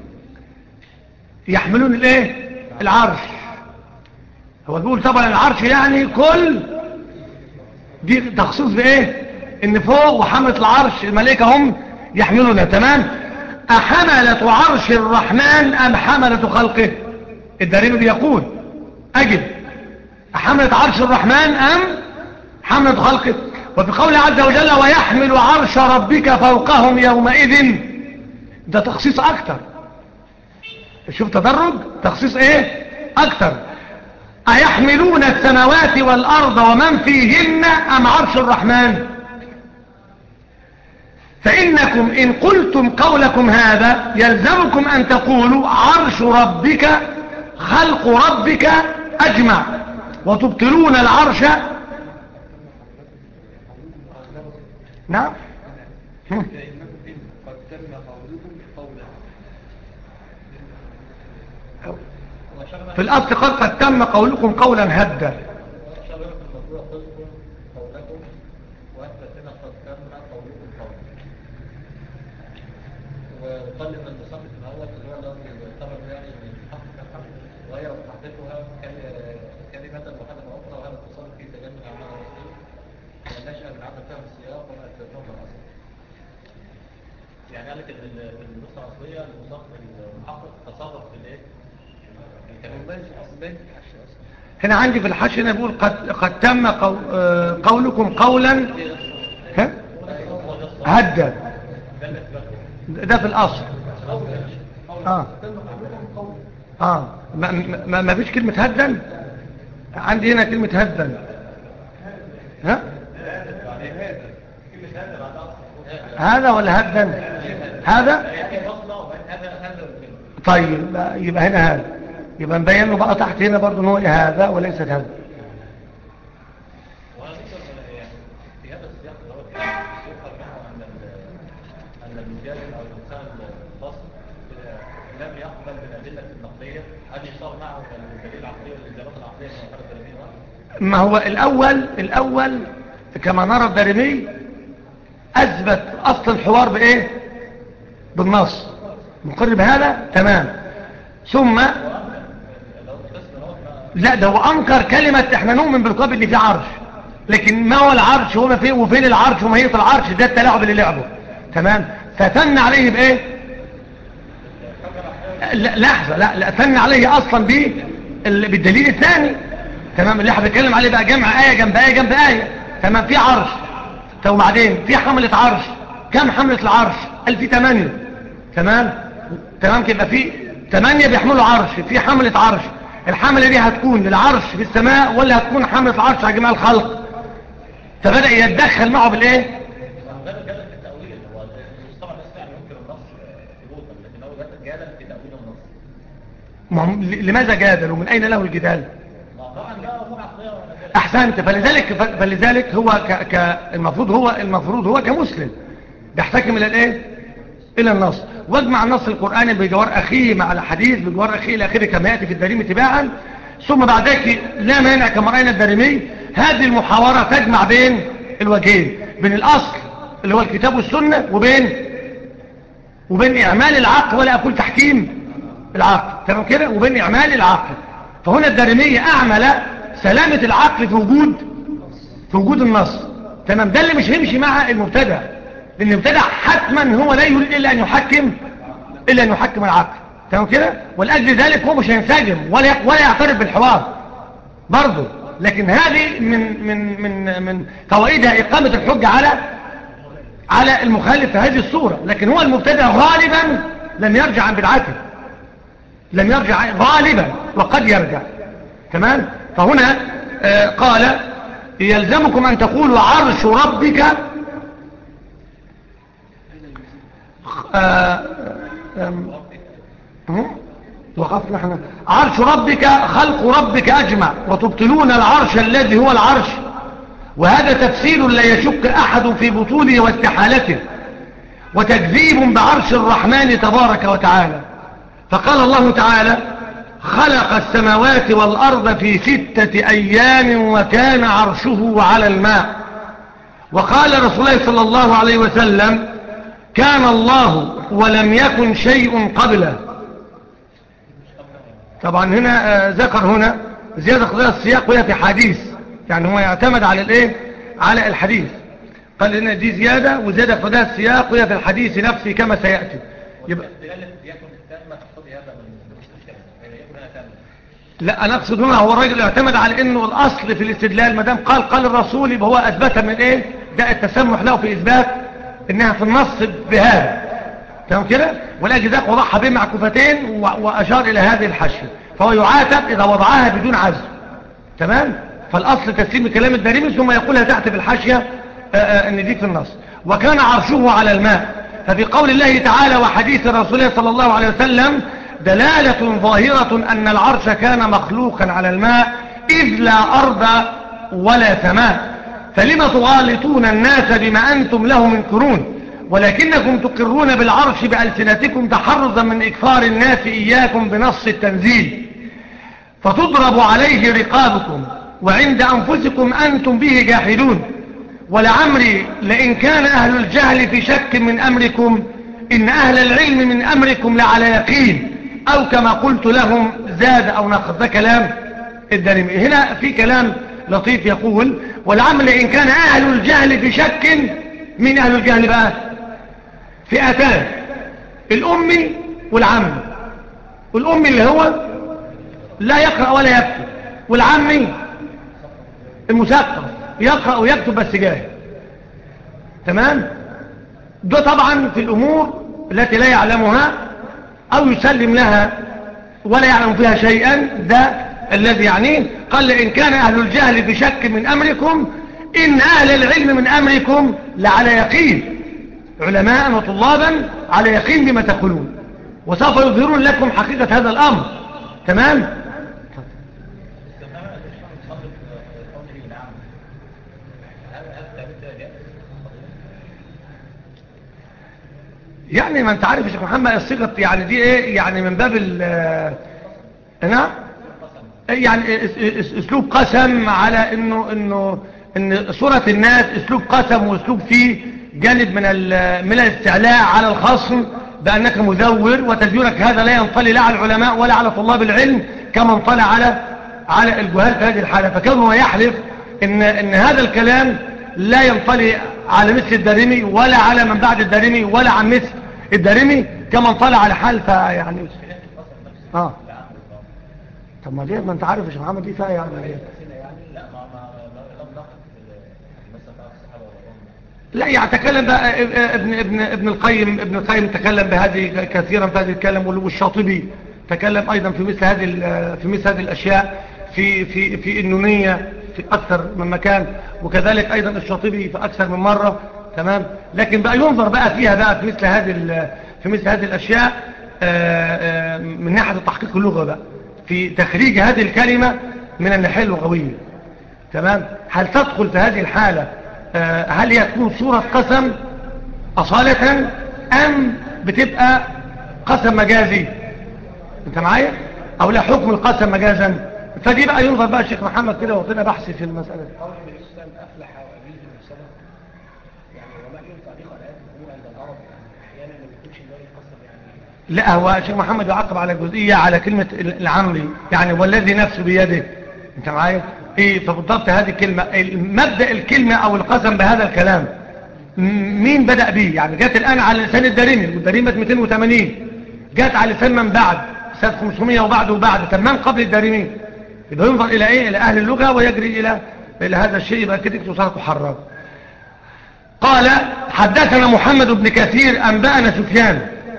يحملون الايه العرش هو بيقول طبعا العرش يعني كل دي تخصيص بايه ان فوق وحملة العرش الملائكة هم يحملون تمام أحملة عرش الرحمن أم حملة خلقه الدليل بيقول أجب أحملة عرش الرحمن أم حملة خلقه وفي قوله عز وجل ويحمل عرش ربك فوقهم يومئذ ده تخصيص أكتر شوف تدرج تخصيص ايه أكتر أيحملون السماوات والأرض ومن فيهن أم عرش الرحمن فإنكم إن قلتم قولكم هذا يلزمكم أن تقولوا عرش ربك خلق ربك أجمع وتبطلون العرش نعم في الأصل قد قد تم قولكم قولا هدا وقال ان المصنف الاول اللي هو الذي يعتبر يعني من حق الحق غير تحقيقها كلمه وحدا اخرى وهذا اتصال في تجمع اعمال الرسول نشأ من عدم فهم السياق وما أثبتهم الأصل يعني قال لك ان في النسخه الاصليه المحقق تصرف في الايه؟ الكلام ماشي اصل ما ينفعش اصلا هنا عندي في الحاشية هنا بيقول قد, قد تم قو آه، قولكم قولا ها هدى ده في الأصل اه اه ما, ما, ما فيش كلمة هدا عندي هنا كلمة هدا ها هذا ولا هدا هذا طيب يبقى هنا هذا يبقى نبين له بقى تحت هنا برضه ان هو إيه هذا وليست هذا في هذا السياق اللي هو كان يفهم منه ان ال- ان المجادل او الانسان الفصل لم يقبل بالادله النقليه ان يصار معه الدليل العقلي والاجابات العقليه من مقالة التلميذ ما هو الأول الأول كما نرى الدارمي أثبت أصل الحوار بإيه بالنص مقر بهذا تمام ثم لا ده هو أنكر كلمة احنا نؤمن بالقاب اللي فيه عرش لكن ما هو العرش وما فيه وفين العرش وماهية العرش ده التلاعب اللي لعبه تمام فتن عليه بإيه لا لحظة لا لا ثنى عليه أصلا بيه ال- بالدليل الثاني تمام اللي احنا بنتكلم عليه بقى جمع آية جنب آية جنب آية تمام في عرش طب وبعدين في حملة عرش كم حملة العرش قال في ثمانية تمام تمام كده في ثمانية بيحملوا عرش في حملة عرش الحملة دي هتكون للعرش في السماء ولا هتكون حملة العرش على جميع الخلق فبدأ يتدخل معه بالايه وهذا جدل في التاويل هو طبعا الناس يعني ينكر النص ثبوتا لكن هو جدل في تاويل النص ما هم- ل- لماذا جادل ومن أين له الجدال ما طبعا ده امور عقليه ولا جدل احسنت فلذلك فلذلك هو ك ك المفروض هو المفروض هو كمسلم بيحتكم الى الايه الى النص واجمع النص القراني بجوار اخيه مع الحديث بجوار اخيه الى اخره كما ياتي في الدريم تباعا ثم بعد ذلك لا مانع كما راينا الدارمي هذه المحاوره تجمع بين الوجهين بين الاصل اللي هو الكتاب والسنه وبين وبين اعمال العقل ولا اقول تحكيم العقل تمام كده وبين اعمال العقل فهنا الدارمية اعمل سلامة العقل في وجود في وجود النص تمام ده اللي مش هيمشي مع المبتدع لان المبتدع حتما هو لا يريد الا ان يحكم الا ان يحكم العقل تمام كده ولاجل ذلك هو مش هينسجم ولا يق- ولا يعترف بالحوار برضه لكن هذه من من من من فوائدها اقامه الحجه على على المخالف في هذه الصوره لكن هو المبتدع غالبا لم يرجع عن بدعته لم يرجع غالبا وقد يرجع تمام فهنا آه قال يلزمكم أن تقولوا عرش ربك آه آم، هم؟ وقفنا احنا عرش ربك خلق ربك أجمع وتبطلون العرش الذي هو العرش وهذا تفسير لا يشك أحد في بطوله واستحالته وتكذيب بعرش الرحمن تبارك وتعالى فقال الله تعالى خلق السماوات والأرض في ستة أيام وكان عرشه على الماء وقال رسول الله صلى الله عليه وسلم كان الله ولم يكن شيء قبله طبعا هنا آه، ذكر هنا زيادة قضايا السياق وهي في حديث يعني هو يعتمد على الايه على الحديث قال هنا دي زيادة وزيادة قضايا السياق وهي في الحديث نفسه كما سيأتي يبقى دلالة يكن تامة تقتضي هذا من الاستشهاد يعني يكن هنا تامة لا انا اقصد هنا هو الراجل يعتمد على انه الاصل في الاستدلال ما دام قال قال الرسول يبقى هو اثبتها من ايه ده التسمح له في اثبات انها في النص بهذا تمام كده ولاجل ذلك وضعها بين معكوفتين و- واشار الى هذه الحشيه فهو يعاتب اذا وضعها بدون عزم تمام فالاصل تسليم كلام الدارمي ثم يقولها تحت في الحاشيه آه، آه، ان دي في النص وكان عرشه على الماء ففي قول الله تعالى وحديث رسوله صلى الله عليه وسلم دلالة ظاهرة أن العرش كان مخلوقا على الماء إذ لا أرض ولا سماء فلم تغالطون الناس بما أنتم له منكرون ولكنكم تقرون بالعرش بألسنتكم تحرزا من إكفار الناس إياكم بنص التنزيل فتضرب عليه رقابكم وعند أنفسكم أنتم به جاحدون ولعمري لئن كان أهل الجهل في شك من أمركم إن أهل العلم من أمركم لعلى يقين أو كما قلت لهم زاد أو نقض ده كلام الدارمي هنا في كلام لطيف يقول ولعمري لئن كان أهل الجهل في شك من أهل الجهل بقى فئتان الأمي والعمي والأمي اللي هو لا يقرأ ولا يكتب والعامي المثقف يقرأ ويكتب بس جاهل تمام ده طبعا في الأمور التي لا يعلمها أو يسلم لها ولا يعلم فيها شيئا ده الذي يعنيه قال إن كان أهل الجهل بشك من أمركم إن أهل العلم من أمركم لعلى يقين علماء وطلابا على يقين بما تقولون وسوف يظهرون لكم حقيقة هذا الأمر تمام يعني ما انت عارف يا شيخ محمد الصيغه يعني دي ايه يعني من باب ال نعم يعني اسلوب قسم على انه انه ان سوره الناس اسلوب قسم واسلوب فيه جانب من من الاستعلاء على الخصم بانك مزور وتزويرك هذا لا ينطلي لا على العلماء ولا على طلاب العلم كما انطلى على على الجهال في هذه الحاله فكونه يحلف ان ان هذا الكلام لا ينطلي على مثل الدارمي ولا على من بعد الدارمي ولا عن مثل الدارمي كما انطلع على حال فيعني اه طب ما ليه ما انت عارف يا شيخ محمد دي فيها يعني ايه لا يعني تكلم بقى ابن ابن ابن القيم ابن القيم تكلم بهذه كثيرا في هذه الكلام والشاطبي تكلم ايضا في مثل هذه في مثل هذه الاشياء في في في النونيه في اكثر من مكان وكذلك ايضا الشاطبي في اكثر من مره تمام لكن بقى ينظر بقى فيها بقى في مثل هذه في مثل هذه الاشياء من ناحيه تحقيق اللغه بقى في تخريج هذه الكلمه من الناحيه اللغويه تمام هل تدخل في هذه الحاله هل يكون صوره قسم اصاله ام بتبقى قسم مجازي انت معايا او لا حكم القسم مجازا فدي بقى ينظر بقى الشيخ محمد كده وطينا بحث في المساله دي قول النبي صلى الله عليه وسلم افلح وابيه من سبب يعني وما ينفع دي قراءات الامور عند العرب يعني احيانا ما بيكونش اللي هو يتقسم يعني لا هو الشيخ محمد يعقب على جزئية على كلمة العمري يعني والذي نفسه بيده انت معايا ايه فبالضبط هذه الكلمة مبدأ الكلمة او القسم بهذا الكلام مين بدأ به يعني جات الآن على لسان الدارمي والدارمي 280 جات على لسان من بعد سنة 500 وبعد وبعد تمام قبل الدارمي يبقى ينظر إلى إيه إلى أهل اللغة ويجري إلى إلى هذا الشيء يبقى كده تصار تحرر قال حدثنا محمد بن كثير أنبأنا سفيان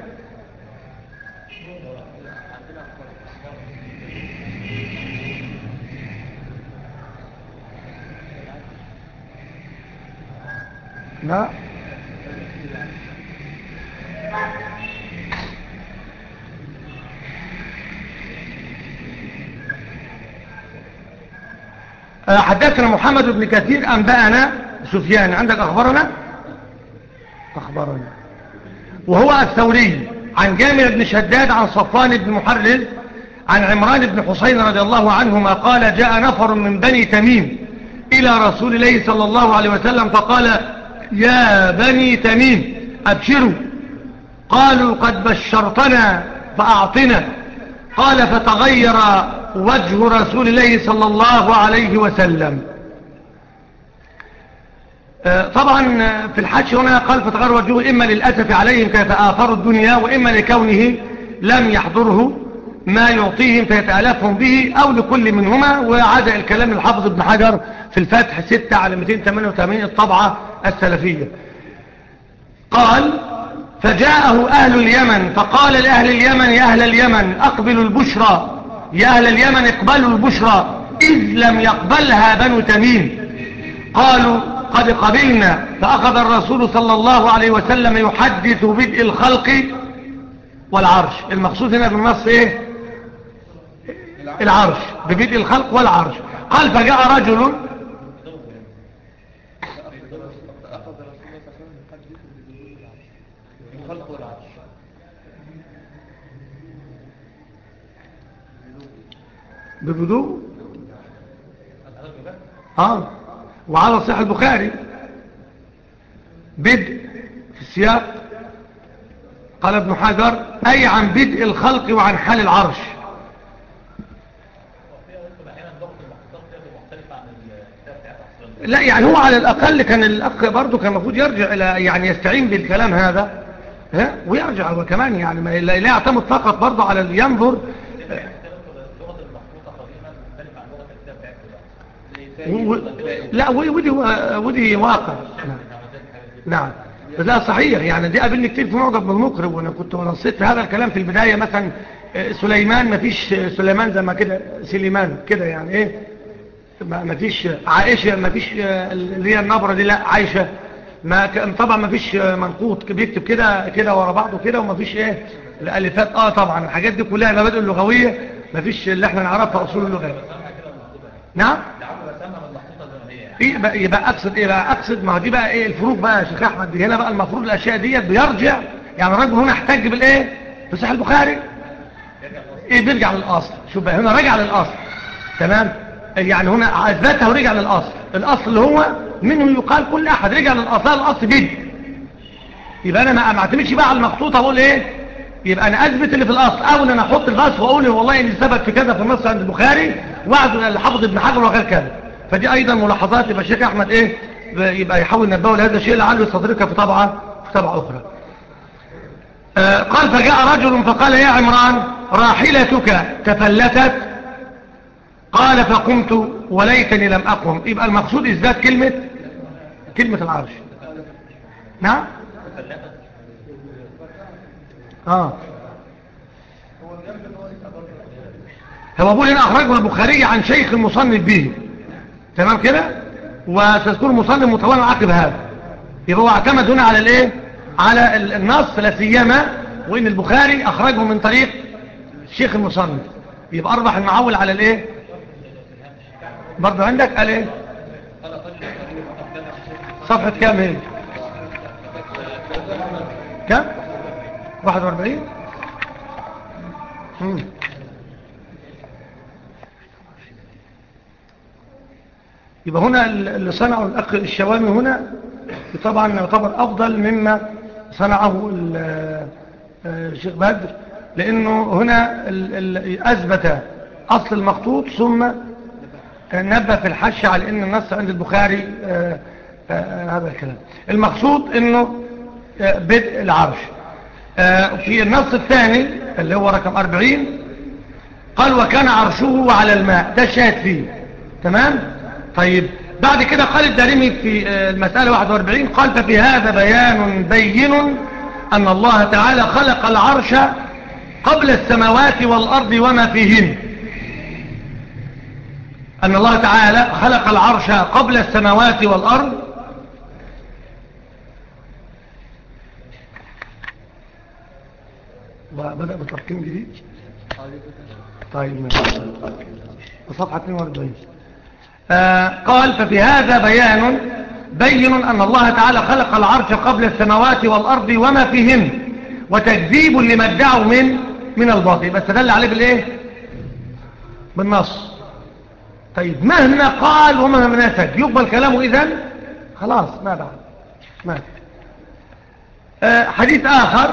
لا حدثنا محمد بن كثير أنبأنا سفيان عندك أخبرنا أخبرنا وهو الثوري عن جامع بن شداد عن صفوان بن محرز عن عمران بن حسين رضي الله عنهما قال جاء نفر من بني تميم إلى رسول الله صلى الله عليه وسلم فقال يا بني تميم أبشروا قالوا قد بشرتنا فأعطنا قال فتغير وجه رسول الله صلى الله عليه وسلم طبعا في الحج هنا قال فتغير وجهه إما للأسف عليهم كيف آثروا الدنيا وإما لكونه لم يحضره ما يعطيهم فيتألفهم به أو لكل منهما وعاد الكلام الحافظ ابن حجر في الفتح 6 على 288 الطبعة السلفية قال فجاءه أهل اليمن فقال لأهل اليمن يا أهل اليمن أقبلوا البشرى يا أهل اليمن اقبلوا البشرى إذ لم يقبلها بنو تميم قالوا قد قبلنا فأخذ الرسول صلى الله عليه وسلم يحدث بدء الخلق والعرش المقصود هنا بالنص ايه العرش ببدء الخلق والعرش قال فجاء رجل الخلق والعرش ببدوء اه وعلى صحيح البخاري بدء في السياق قال ابن حجر أي عن بدء الخلق وعن حال العرش لا يعني هو على الأقل كان الأخ برضه كان المفروض يرجع إلى يعني يستعين بالكلام هذا ها ويرجع هو كمان يعني ما لا لا يعتمد فقط برضه على اللي ينظر اللغة المخطوطة قديما مختلفة عن لغة و... و... لا و- ودي ودي واقع نعم. نعم بس لا صحيح يعني دي قابلني كتير في معجب بالمقرب وانا كنت نصيت في هذا الكلام في البداية مثلا آه، سليمان ما فيش سليمان زي ما كده سليمان كده يعني ايه ما ما فيش عائشة ما فيش آه، اللي هي النبرة دي لا عايشة ما ك... طبعا ما فيش آه، منقوط بيكتب كده كده ورا بعضه كده وما فيش ايه الالفات اه طبعا الحاجات دي كلها مبادئ اللغوية ما فيش اللي احنا نعرفها اصول اللغة نعم يبقى, يبقى اقصد ايه بقى اقصد ما هو دي بقى ايه الفروق بقى يا شيخ احمد دي هنا بقى المفروض الاشياء ديت بيرجع يعني الراجل هنا احتج بالايه في صحيح البخاري ايه بيرجع للاصل شوف بقى هنا رجع للاصل تمام يعني هنا اثبتها ورجع للاصل الاصل اللي هو منه يقال كل احد رجع للاصل الاصل جد يبقى انا ما ما اعتمدش بقى على المخطوط اقول ايه يبقى انا اثبت اللي في الاصل او ان انا احط الباس واقول والله ان السبب في كذا في النص عند البخاري واعزل الحافظ ابن حجر وغير كذا فدي ايضا ملاحظات يبقى الشيخ احمد ايه يبقى يحاول ينبهه لهذا الشيء لعله يستدركها في طبعه في طبعه اخرى آه، قال فجاء رجل فقال يا عمران راحلتك تفلتت قال فقمت وليتني لم أقم يبقى المقصود إثبات كلمة كلمة العرش نعم آه هو بقول هنا أخرجه البخاري عن شيخ المصنف به تمام كده وتذكر المصنف متوانا عقب هذا يبقى هو اعتمد هنا على الايه على ال- النص لا سيما وان البخاري اخرجه من طريق الشيخ المصنف يبقى اربح المعول على الايه برضه عندك قال ايه صفحة كام هي كام 41 مم. يبقى هنا اللي صنعه الأخ الشوامي هنا طبعا يعتبر أفضل مما صنعه ال- آه، الشيخ بدر لأنه هنا ال- ال- أثبت أصل المخطوط ثم نبه في الحش على أن النص عند البخاري آه، آه، هذا الكلام المقصود أنه آه، بدء العرش آه، في النص الثاني اللي هو رقم 40 قال وكان عرشه على الماء ده الشاهد فيه تمام طيب بعد كده قال الدارمي في آه، المسألة 41 قال ففي هذا بيان بين أن الله تعالى خلق العرش قبل السماوات والأرض وما فيهن أن الله تعالى خلق العرش قبل السماوات والأرض بدأ بترقيم جديد طيب ماشي صفحة 42 آه قال ففي هذا بيان بين أن الله تعالى خلق العرش قبل السماوات والأرض وما فيهن وتكذيب لما ادعوا من من الباطل بس دل عليه بالايه بالنص طيب مهما قال ومهما نسج يقبل كلامه إذن خلاص ما بعد ما آه حديث آخر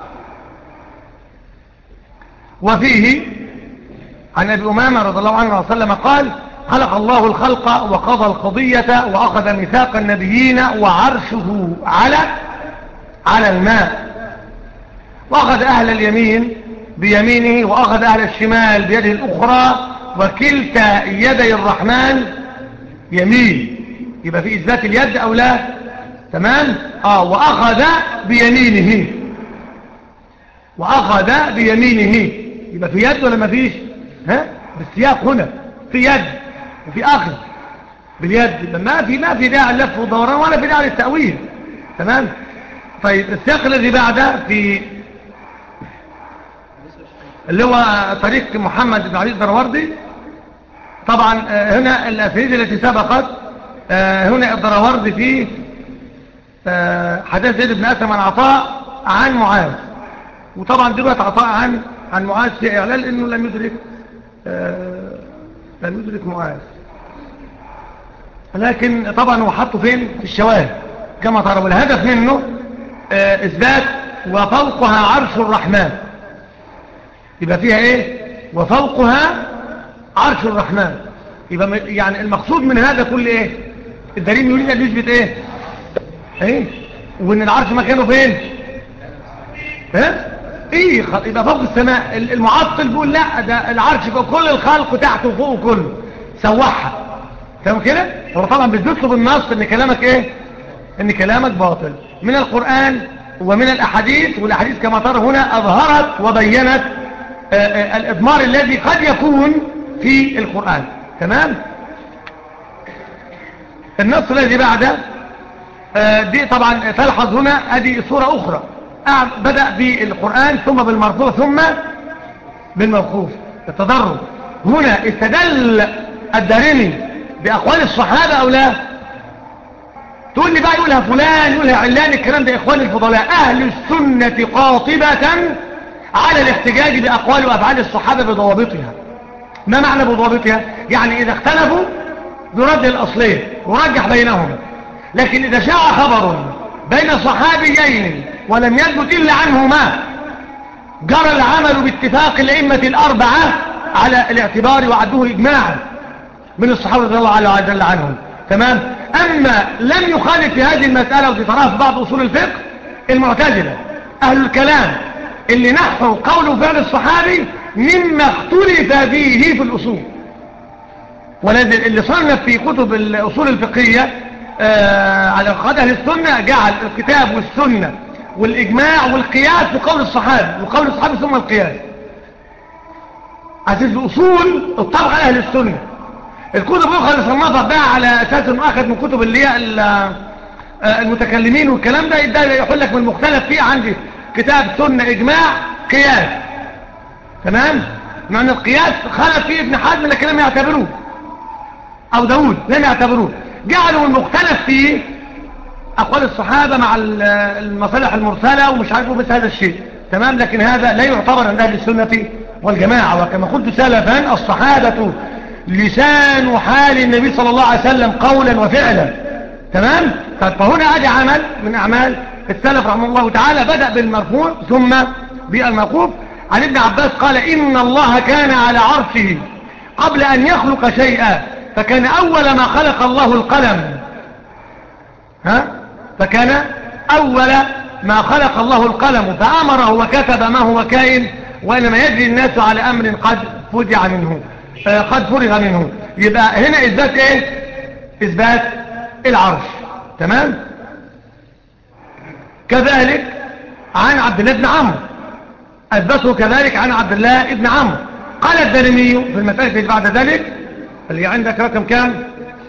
وفيه عن أبي أمامة رضي الله عنه وسلم قال خلق الله الخلق وقضى القضية وأخذ ميثاق النبيين وعرشه على على الماء وأخذ أهل اليمين بيمينه وأخذ أهل الشمال بيده الأخرى وكلتا يدي الرحمن يمين يبقى في إثبات اليد أو لا تمام آه وأخذ بيمينه وأخذ بيمينه يبقى في يد ولا ما فيش ها بالسياق هنا في يد وفي أخذ باليد يبقى ما في ما في داعي للف ودوران ولا في داعي للتأويل تمام طيب السياق الذي بعده في اللي هو طريق محمد بن علي الدروردي طبعا آه، هنا الأسانيد التي سبقت آه، هنا الدروردي في آه، حديث زيد بن أسلم عن عطاء عن معاذ وطبعا دلوقتي عطاء عن عن معاذ في إعلان إنه لم يدرك آه، لم يدرك معاذ لكن طبعا هو حطه فين في الشواهد كما ترى والهدف منه آه، إثبات وفوقها عرش الرحمن يبقى فيها ايه وفوقها عرش الرحمن يبقى م- يعني المقصود من هذا كل ايه الدليل يريد ان يثبت ايه ايه وان العرش مكانه فين ها ايه خ- يبقى فوق السماء ال- المعطل بيقول لا ده العرش فوق كل الخلق تحته وفوق كله سوحها تمام كده هو طبعا بيثبت له بالنص ان كلامك ايه ان كلامك باطل من القرآن ومن الاحاديث والاحاديث كما ترى هنا اظهرت وبينت آه، آه، الاضمار الذي قد يكون في القرآن تمام النص الذي بعده آه، دي طبعا تلحظ هنا ادي صورة اخرى أع- بدأ بالقرآن ثم بالمرفوع ثم بالموقوف التضرر هنا استدل الدارمي بأقوال الصحابة أو لا تقول لي بقى يقولها فلان يقولها علان الكلام ده إخوان الفضلاء أهل السنة قاطبة على الاحتجاج بأقوال وأفعال الصحابة بضوابطها ما معنى بضوابطها يعني إذا اختلفوا يرد الأصلين ورجح بينهم لكن إذا شاع خبر بين صحابيين ولم يثبت إلا عنهما جرى العمل باتفاق الأئمة الأربعة على الاعتبار وعدوه إجماعا من الصحابة رضي الله عنه وجل عنهم تمام أما لم يخالف في هذه المسألة ودي تراها في بعض أصول الفقه المعتزلة أهل الكلام اللي نحفوا قول وفعل الصحابي مما اختلف فيه في الأصول والذي اللي صنف في كتب الأصول الفقهية آه على قاعدة أهل السنة جعل الكتاب والسنة والإجماع والقياس بقول الصحابي وقول الصحابي ثم القياس عزيز الأصول الطبق على أهل السنة الكتب الأخرى اللي صنفها بقى على أساس أنه أخذ من كتب اللي هي ال- آه، المتكلمين والكلام ده ده يقول لك من المختلف فيه عندي كتاب سنة إجماع قياس تمام مع أن القياس خلف فيه ابن حزم لكن لم يعتبروه أو داود لم يعتبروه جعلوا المختلف فيه أقوال الصحابة مع ال- المصالح المرسلة ومش عارفوا بس هذا الشيء تمام لكن هذا لا يعتبر عند أهل السنة والجماعة وكما قلت سلفا الصحابة لسان حال النبي صلى الله عليه وسلم قولا وفعلا تمام طيب فهنا أدي عمل من أعمال السلف رحمه الله تعالى بدأ بالمرفوع ثم بالموقوف عن ابن عباس قال إن الله كان على عرشه قبل أن يخلق شيئا فكان أول ما خلق الله القلم ها فكان أول ما خلق الله القلم فأمره وكتب ما هو كائن وإنما يجري الناس على أمر قد فدع منه آه، قد فرغ منه يبقى هنا إثبات إيه إثبات العرش تمام كذلك عن عبد الله بن عمرو أثبته كذلك عن عبد الله بن عمرو قال الدارمي في المسألة اللي بعد ذلك اللي عندك رقم كام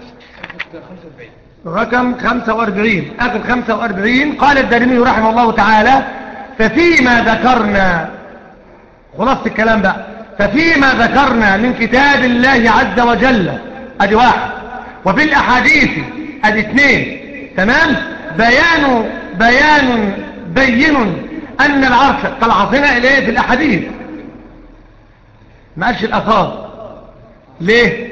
رقم 45 آخر 45 قال الدارمي رحمه الله تعالى ففيما ذكرنا خلاص الكلام بقى ففيما ذكرنا من كتاب الله عز وجل ادي واحد وفي الأحاديث ادي اثنين تمام بيان بيان بين أن العرش طلعتنا إليه في الأحاديث ما قالش الأثار ليه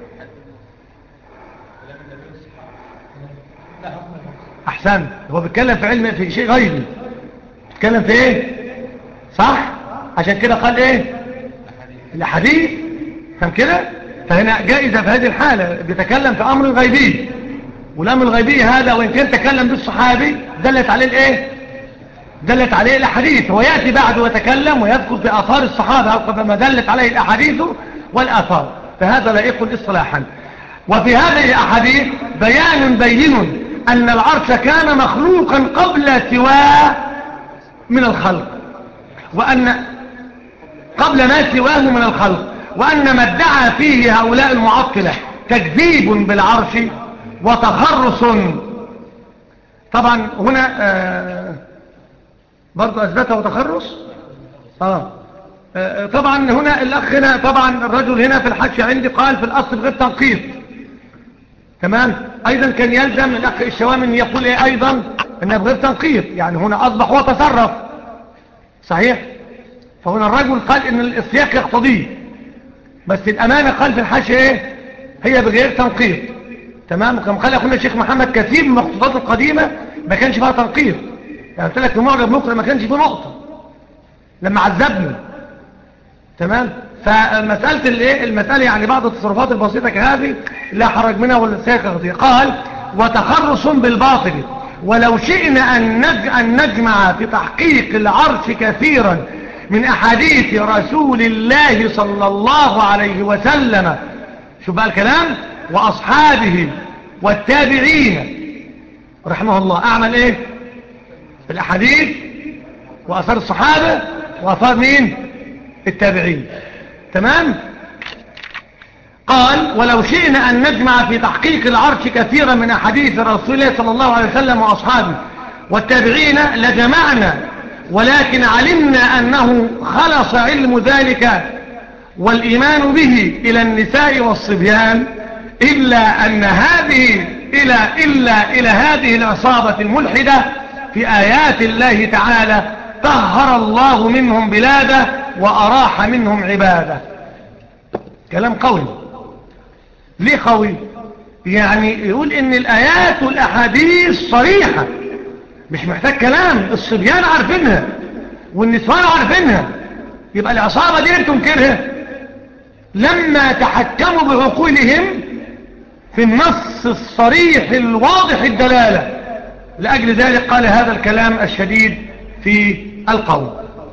احسن هو بيتكلم في علم في شيء غيبي بيتكلم في ايه صح عشان كده قال ايه الاحاديث فهم كده فهنا جائزة في هذه الحالة بيتكلم في امر غيبي والامر الغيبي هذا وان كان تكلم بالصحابي دلت عليه الايه دلت عليه الاحاديث وياتي بعد ويتكلم ويذكر في اثار الصحابه او ما دلت عليه الاحاديث والاثار فهذا لا يكون اصطلاحا وفي هذه الاحاديث بيان بين ان العرش كان مخلوقا قبل سواه من الخلق وان قبل ما سواه من الخلق وان ما ادعى فيه هؤلاء المعطله تكذيب بالعرش وتخرص طبعا هنا آه برضو أثبته تخرص آه. آه طبعا هنا الأخ هنا طبعا الرجل هنا في الحج عندي قال في الأصل غير تنقيط تمام أيضا كان يلزم الأخ الشوام أن يقول إيه أيضا أنه بغير تنقيط يعني هنا أصبح هو تصرف صحيح فهنا الرجل قال أن السياق يقتضيه بس الأمانة قال في الحج إيه هي بغير تنقيط تمام وكما قال أخونا الشيخ محمد كثير من المخطوطات القديمة ما كانش فيها تنقيط يعني قلت لك في معجب مقرأ ما كانش فيه نقطة لما عذبني تمام فمسألة الايه المسألة يعني بعض التصرفات البسيطة كهذه لا حرج منها ولا سيقضي قال وتخرص بالباطل ولو شئنا أن, نج أن نجمع في تحقيق العرش كثيرا من أحاديث رسول الله صلى الله عليه وسلم شوف بقى الكلام وأصحابه والتابعين رحمه الله أعمل إيه في الأحاديث وأثار الصحابة وأثار مين التابعين تمام قال ولو شئنا أن نجمع في تحقيق العرش كثيرا من أحاديث رسول الله صلى الله عليه وسلم وأصحابه والتابعين لجمعنا ولكن علمنا أنه خلص علم ذلك والإيمان به إلى النساء والصبيان إلا أن هذه إلى إلا إلى هذه العصابة الملحدة في آيات الله تعالى طهر الله منهم بلاده وأراح منهم عباده كلام قوي ليه قوي يعني يقول ان الآيات والأحاديث صريحة مش محتاج كلام الصبيان عارفينها والنسوان عارفينها يبقى العصابة دي انتم كده لما تحكموا بعقولهم في النص الصريح الواضح الدلالة لأجل ذلك قال هذا الكلام الشديد في القول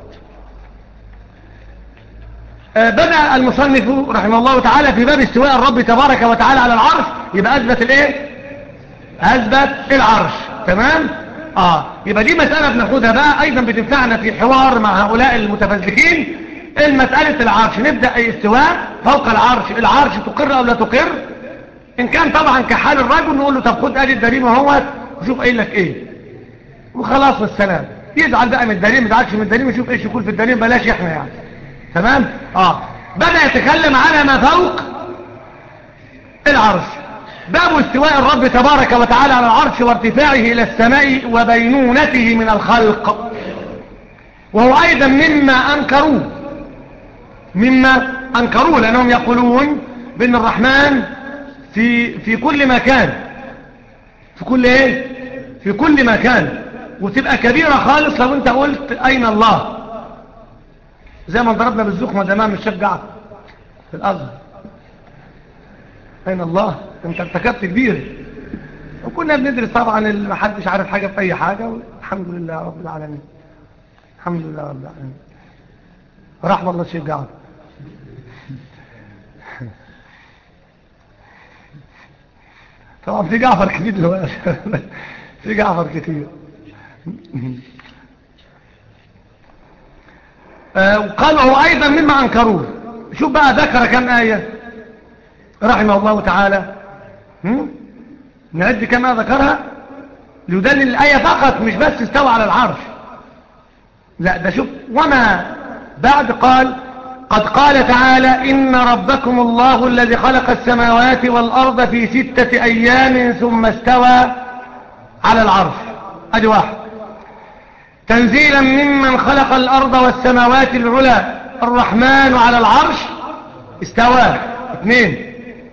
بدأ المصنف رحمه الله تعالى في باب استواء الرب تبارك وتعالى على العرش يبقى أثبت الايه أثبت العرش تمام آه يبقى دي مسألة بناخدها بقى أيضا بتنفعنا في حوار مع هؤلاء المتفزلكين المسألة العرش نبدأ استواء فوق العرش العرش تقر أو لا تقر إن كان طبعا كحال الرجل نقول له طب خد أدي الدليل وهو وشوف قايل لك إيه وخلاص والسلام يزعل بقى من الدليل ما يزعلش من الدليل ويشوف ايش يقول في الدليل بلاش احنا يعني تمام اه بدأ يتكلم على ما فوق العرش باب استواء الرب تبارك وتعالى على العرش وارتفاعه إلى السماء وبينونته من الخلق وهو أيضا مما أنكروه مما أنكروه لأنهم يقولون بأن الرحمن في, في كل مكان في كل ايه في كل مكان وتبقى كبيرة خالص لو انت قلت اين الله زي ما ضربنا بالزخمة زمان الشيخ جعفر في الازهر اين الله انت ارتكبت كبير وكنا بندرس طبعا ما حدش عارف حاجة في اي حاجة والحمد لله رب العالمين الحمد لله رب العالمين رحم الله الشيخ جعفر طبعا في جعفر كتير دلوقتي في جعفر كتير آه وقالوا أيضا مما أنكروه شوف بقى ذكر كم آية رحمه الله تعالى نعد كما ذكرها ليدلل الآية فقط مش بس استوى على العرش لا ده شوف وما بعد قال قد قال تعالى إن ربكم الله الذي خلق السماوات والأرض في ستة أيام ثم استوى على العرش أدي واحد تنزيلا ممن خلق الأرض والسماوات العلى الرحمن على العرش استوى اثنين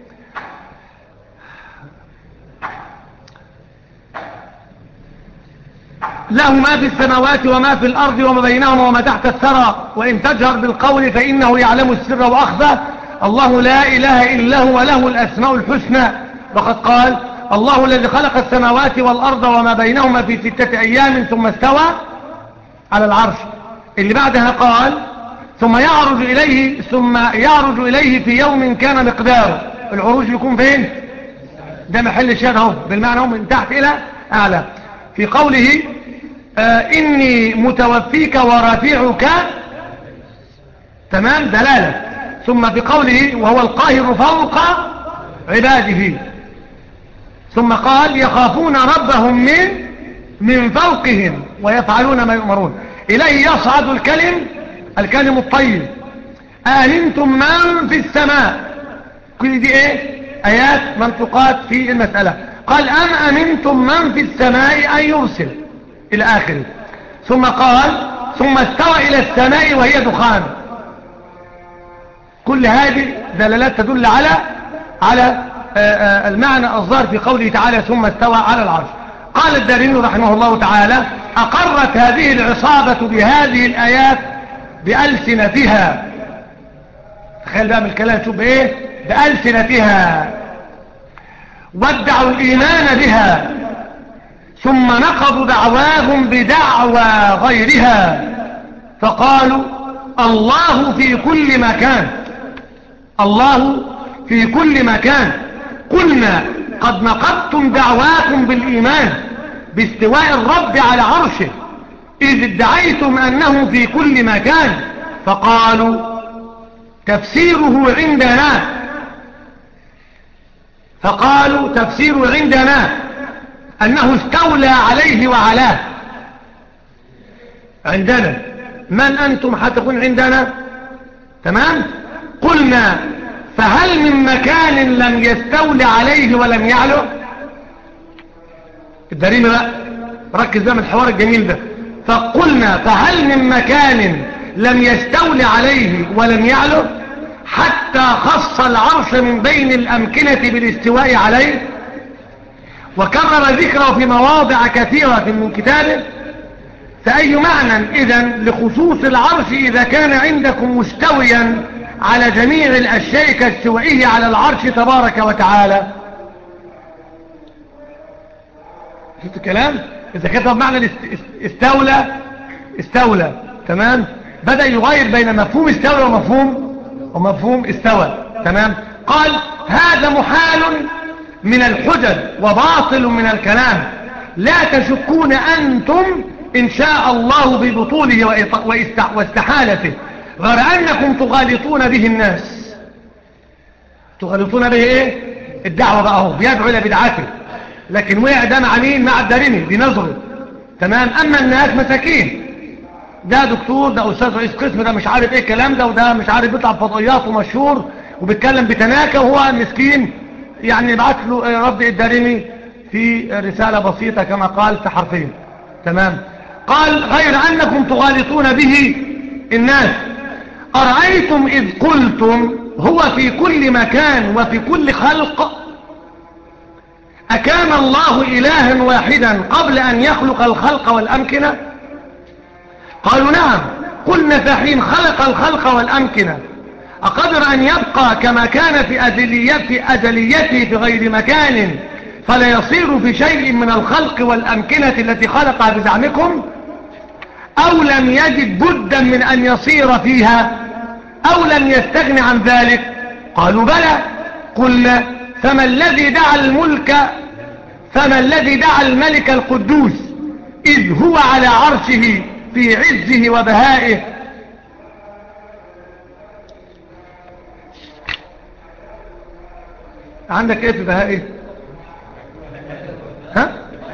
له ما في السماوات وما في الأرض وما بينهما وما تحت الثرى وإن تجهر بالقول فإنه يعلم السر وأخفى الله لا إله إلا هو له الأسماء الحسنى وقد قال الله الذي خلق السماوات والأرض وما بينهما في ستة أيام ثم استوى على العرش اللي بعدها قال ثم يعرج إليه ثم يعرج إليه في يوم كان مقداره العروج يكون فين ده محل الشهد اهو بالمعنى هو من تحت إلى أعلى في قوله آه إني متوفيك ورافعك تمام دلالة ثم في قوله وهو القاهر فوق عباده ثم قال يخافون ربهم من من فوقهم ويفعلون ما يؤمرون إليه يصعد الكلم الكلم الطيب آمنتم من في السماء كل دي ايه آيات منطقات في المسألة قال أم أمنتم من في السماء أن يرسل إلى آخره ثم قال ثم استوى إلى السماء وهي دخان كل هذه دلالات تدل على على المعنى الظاهر في قوله تعالى ثم استوى على العرش قال الدارين رحمه الله تعالى أقرت هذه العصابة بهذه الآيات بألسنتها تخيل بقى من الكلام شوف ايه بألسنتها وادعوا الإيمان بها ثم نقضوا دعواهم بدعوى غيرها فقالوا الله في كل مكان الله في كل مكان قلنا قد نقضتم دعواكم بالإيمان باستواء الرب على عرشه إذ ادعيتم أنه في كل مكان فقالوا تفسيره عندنا فقالوا تفسيره عندنا أنه استولى عليه وعلاه عندنا من أنتم حتكون عندنا تمام قلنا فهل من مكان لم يستولي عليه ولم يعلو الدريمة بقى ركز بقى من الحوار الجميل ده فقلنا فهل من مكان لم يستولي عليه ولم يعلو حتى خص العرش من بين الأمكنة بالاستواء عليه وكرر ذكره في مواضع كثيرة من كتابه فأي معنى إذا لخصوص العرش إذا كان عندكم مستويا على جميع الأشياء كاستوائه على العرش تبارك وتعالى شفت الكلام إذا كتب معنى استولى استولى تمام بدأ يغير بين مفهوم استولى ومفهوم ومفهوم استوى تمام قال هذا محال من الحجج وباطل من الكلام لا تشكون أنتم إن شاء الله ببطوله واستحالته غير أنكم تغالطون به الناس تغالطون به إيه الدعوة بقى هو بيدعو إلى بدعته لكن وقع ده مع مين مع الدارمي بنظره تمام أما الناس مساكين ده دكتور ده أستاذ رئيس قسم ده مش عارف إيه الكلام ده وده مش عارف بيطلع فضائيات ومشهور وبيتكلم بتناكة وهو مسكين يعني يبعث له رد الدارمي في رسالة بسيطة كما قال في حرفين تمام قال غير أنكم تغالطون به الناس أرأيتم إذ قلتم هو في كل مكان وفي كل خلق أكان الله إلها واحدا قبل أن يخلق الخلق والأمكنة قالوا نعم قلنا فحين خلق الخلق والأمكنة أقدر أن يبقى كما كان في أزليته, أزليته في غير مكان فلا يصير في شيء من الخلق والأمكنة التي خلقها بزعمكم أو لم يجد بدا من أن يصير فيها أو لم يستغن عن ذلك قالوا بلى قلنا فما الذي دعا الملك فما الذي دعا الملك القدوس إذ هو على عرشه في عزه وبهائه عندك ايه في بهائه ها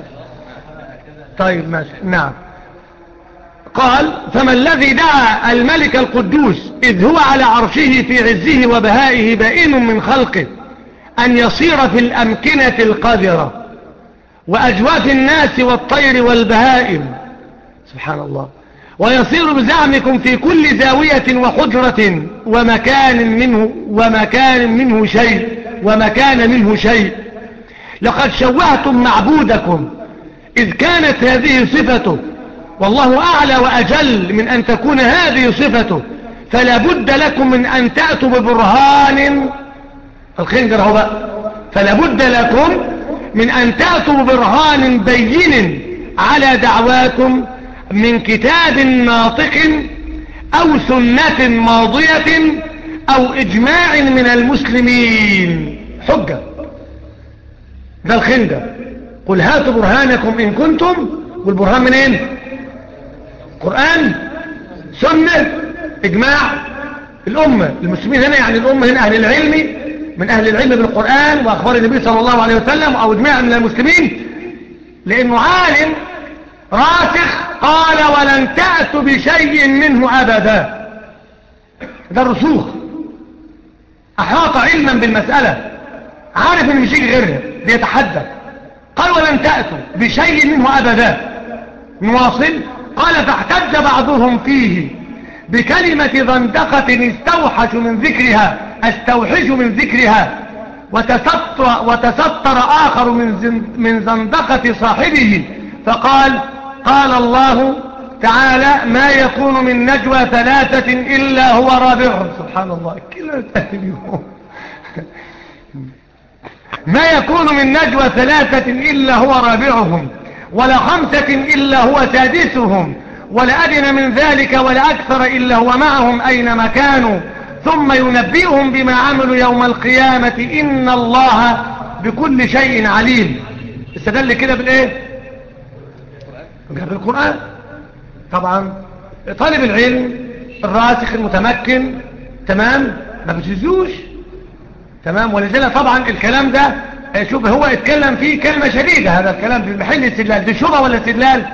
طيب ماشي نعم قال فما الذي دعا الملك القدوس إذ هو على عرشه في عزه وبهائه بائن من خلقه أن يصير في الأمكنة القذرة وأجواف الناس والطير والبهائم سبحان الله ويصير بزعمكم في كل زاوية وحجرة ومكان منه ومكان منه شيء ومكان منه شيء لقد شوهتم معبودكم إذ كانت هذه صفته والله أعلى وأجل من أن تكون هذه صفته فلا بد لكم من أن تأتوا ببرهان الخنجر هو بقى فلا بد لكم من أن تأتوا ببرهان بين على دعواكم من كتاب ناطق أو سنة ماضية أو إجماع من المسلمين حجة ده الخنجر قل هاتوا برهانكم إن كنتم والبرهان منين قرآن سنة إجماع الأمة المسلمين هنا يعني الأمة هنا أهل العلم من أهل العلم بالقرآن وأخبار النبي صلى الله عليه وسلم أو إجماع من المسلمين لأنه عالم راسخ قال ولن تأتوا بشيء منه أبدا ده الرسوخ أحاط علما بالمسألة عارف ان مش يجي غيرها بيتحدى قال ولن تأتوا بشيء منه أبدا نواصل قال فاحتج بعضهم فيه بكلمة ذندقة استوحش من ذكرها استوحش من ذكرها وتستر, وتستر آخر من, من زندقة صاحبه فقال قال الله تعالى ما يكون من نجوى ثلاثة إلا هو رابعهم سبحان الله كلا اليوم ما يكون من نجوى ثلاثة إلا هو رابعهم ولا خمسة إلا هو سادسهم ولا أدنى من ذلك ولا أكثر إلا هو معهم أينما كانوا ثم ينبئهم بما عملوا يوم القيامة إن الله بكل شيء عليم استدل كده بالايه بالقرآن طبعا طالب العلم الراسخ المتمكن تمام ما بتجوش تمام ولذلك طبعا الكلام ده شوف هو اتكلم فيه كلمة شديدة هذا الكلام في محل استدلال دي شبهه ولا استدلال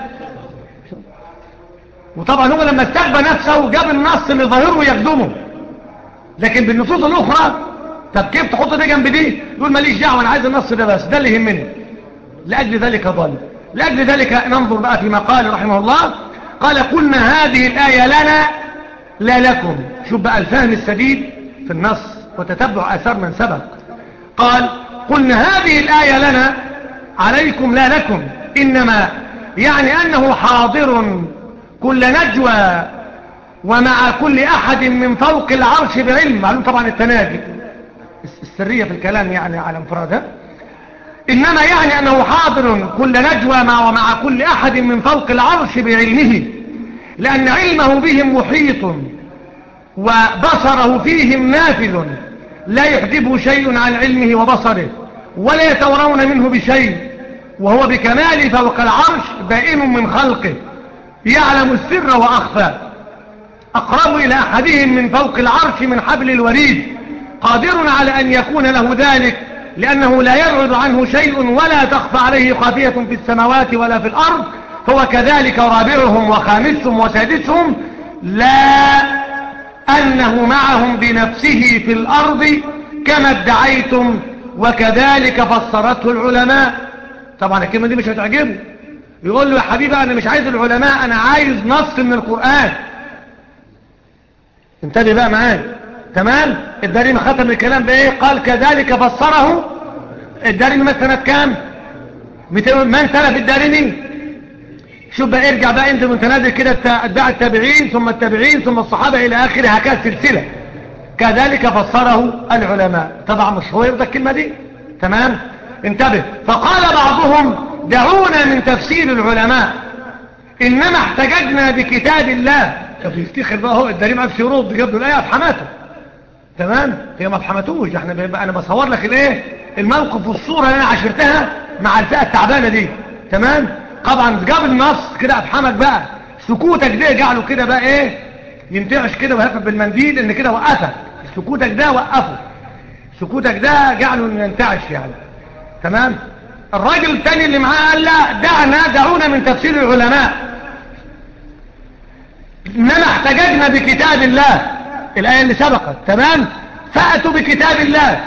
وطبعا هو لما استخبى نفسه جاب النص اللي ظاهره يخدمه لكن بالنصوص الاخرى طب كيف تحط ده جنب دي يقول ماليش دعوه انا عايز النص ده بس ده اللي يهمني لاجل ذلك ضل لاجل ذلك ننظر بقى فيما قال رحمه الله قال قلنا هذه الايه لنا لا لكم شوف بقى الفهم السديد في النص وتتبع اثار من سبق قال قلنا هذه الايه لنا عليكم لا لكم انما يعني انه حاضر كل نجوى ومع كل أحد من فوق العرش بعلم معلوم طبعا التناجي السرية في الكلام يعني على انفرادها إنما يعني أنه حاضر كل نجوى مع ومع كل أحد من فوق العرش بعلمه لأن علمه بهم محيط وبصره فيهم نافذ لا يحجبه شيء عن علمه وبصره ولا يتورون منه بشيء وهو بكمال فوق العرش بائن من خلقه يعلم السر وأخفى أقرب إلى أحدهم من فوق العرش من حبل الوريد قادر على أن يكون له ذلك لأنه لا يبعد عنه شيء ولا تخفى عليه خافية في السماوات ولا في الأرض هو كذلك رابعهم وخامسهم وسادسهم لا أنه معهم بنفسه في الأرض كما ادعيتم وكذلك فسرته العلماء طبعا الكلمة دي مش هتعجبه يقول له يا حبيبي أنا مش عايز العلماء أنا عايز نص من القرآن انتبه بقى معايا تمام الدارمي ختم الكلام بايه قال كذلك فسره الدارمي مثلا سنه كام من سنه في الدارمي شوف بقى ارجع بقى انت وانت نازل كده اتباع التابعين ثم التابعين ثم الصحابه الى اخره هكذا سلسله كذلك فسره العلماء طبعا مش هو يرضى الكلمه دي تمام انتبه فقال بعضهم دعونا من تفسير العلماء انما احتججنا بكتاب الله طب يفتخر بقى هو الدليل عارف يرد جاب له الايه افحمته تمام هي ما افحمتوش احنا بيبقى انا بصور لك الايه الموقف والصوره اللي انا عاشرتها مع الفئه التعبانه دي تمام طبعا جاب النص كده افحمك بقى سكوتك ده جعله كده بقى ايه ينتعش كده ويهفف بالمنديل ان كده وقفك سكوتك ده وقفه سكوتك ده جعله ينتعش يعني تمام الراجل الثاني اللي معاه قال لا دعنا دعونا من تفسير العلماء انما احتججنا بكتاب الله الآية اللي سبقت تمام فأتوا بكتاب الله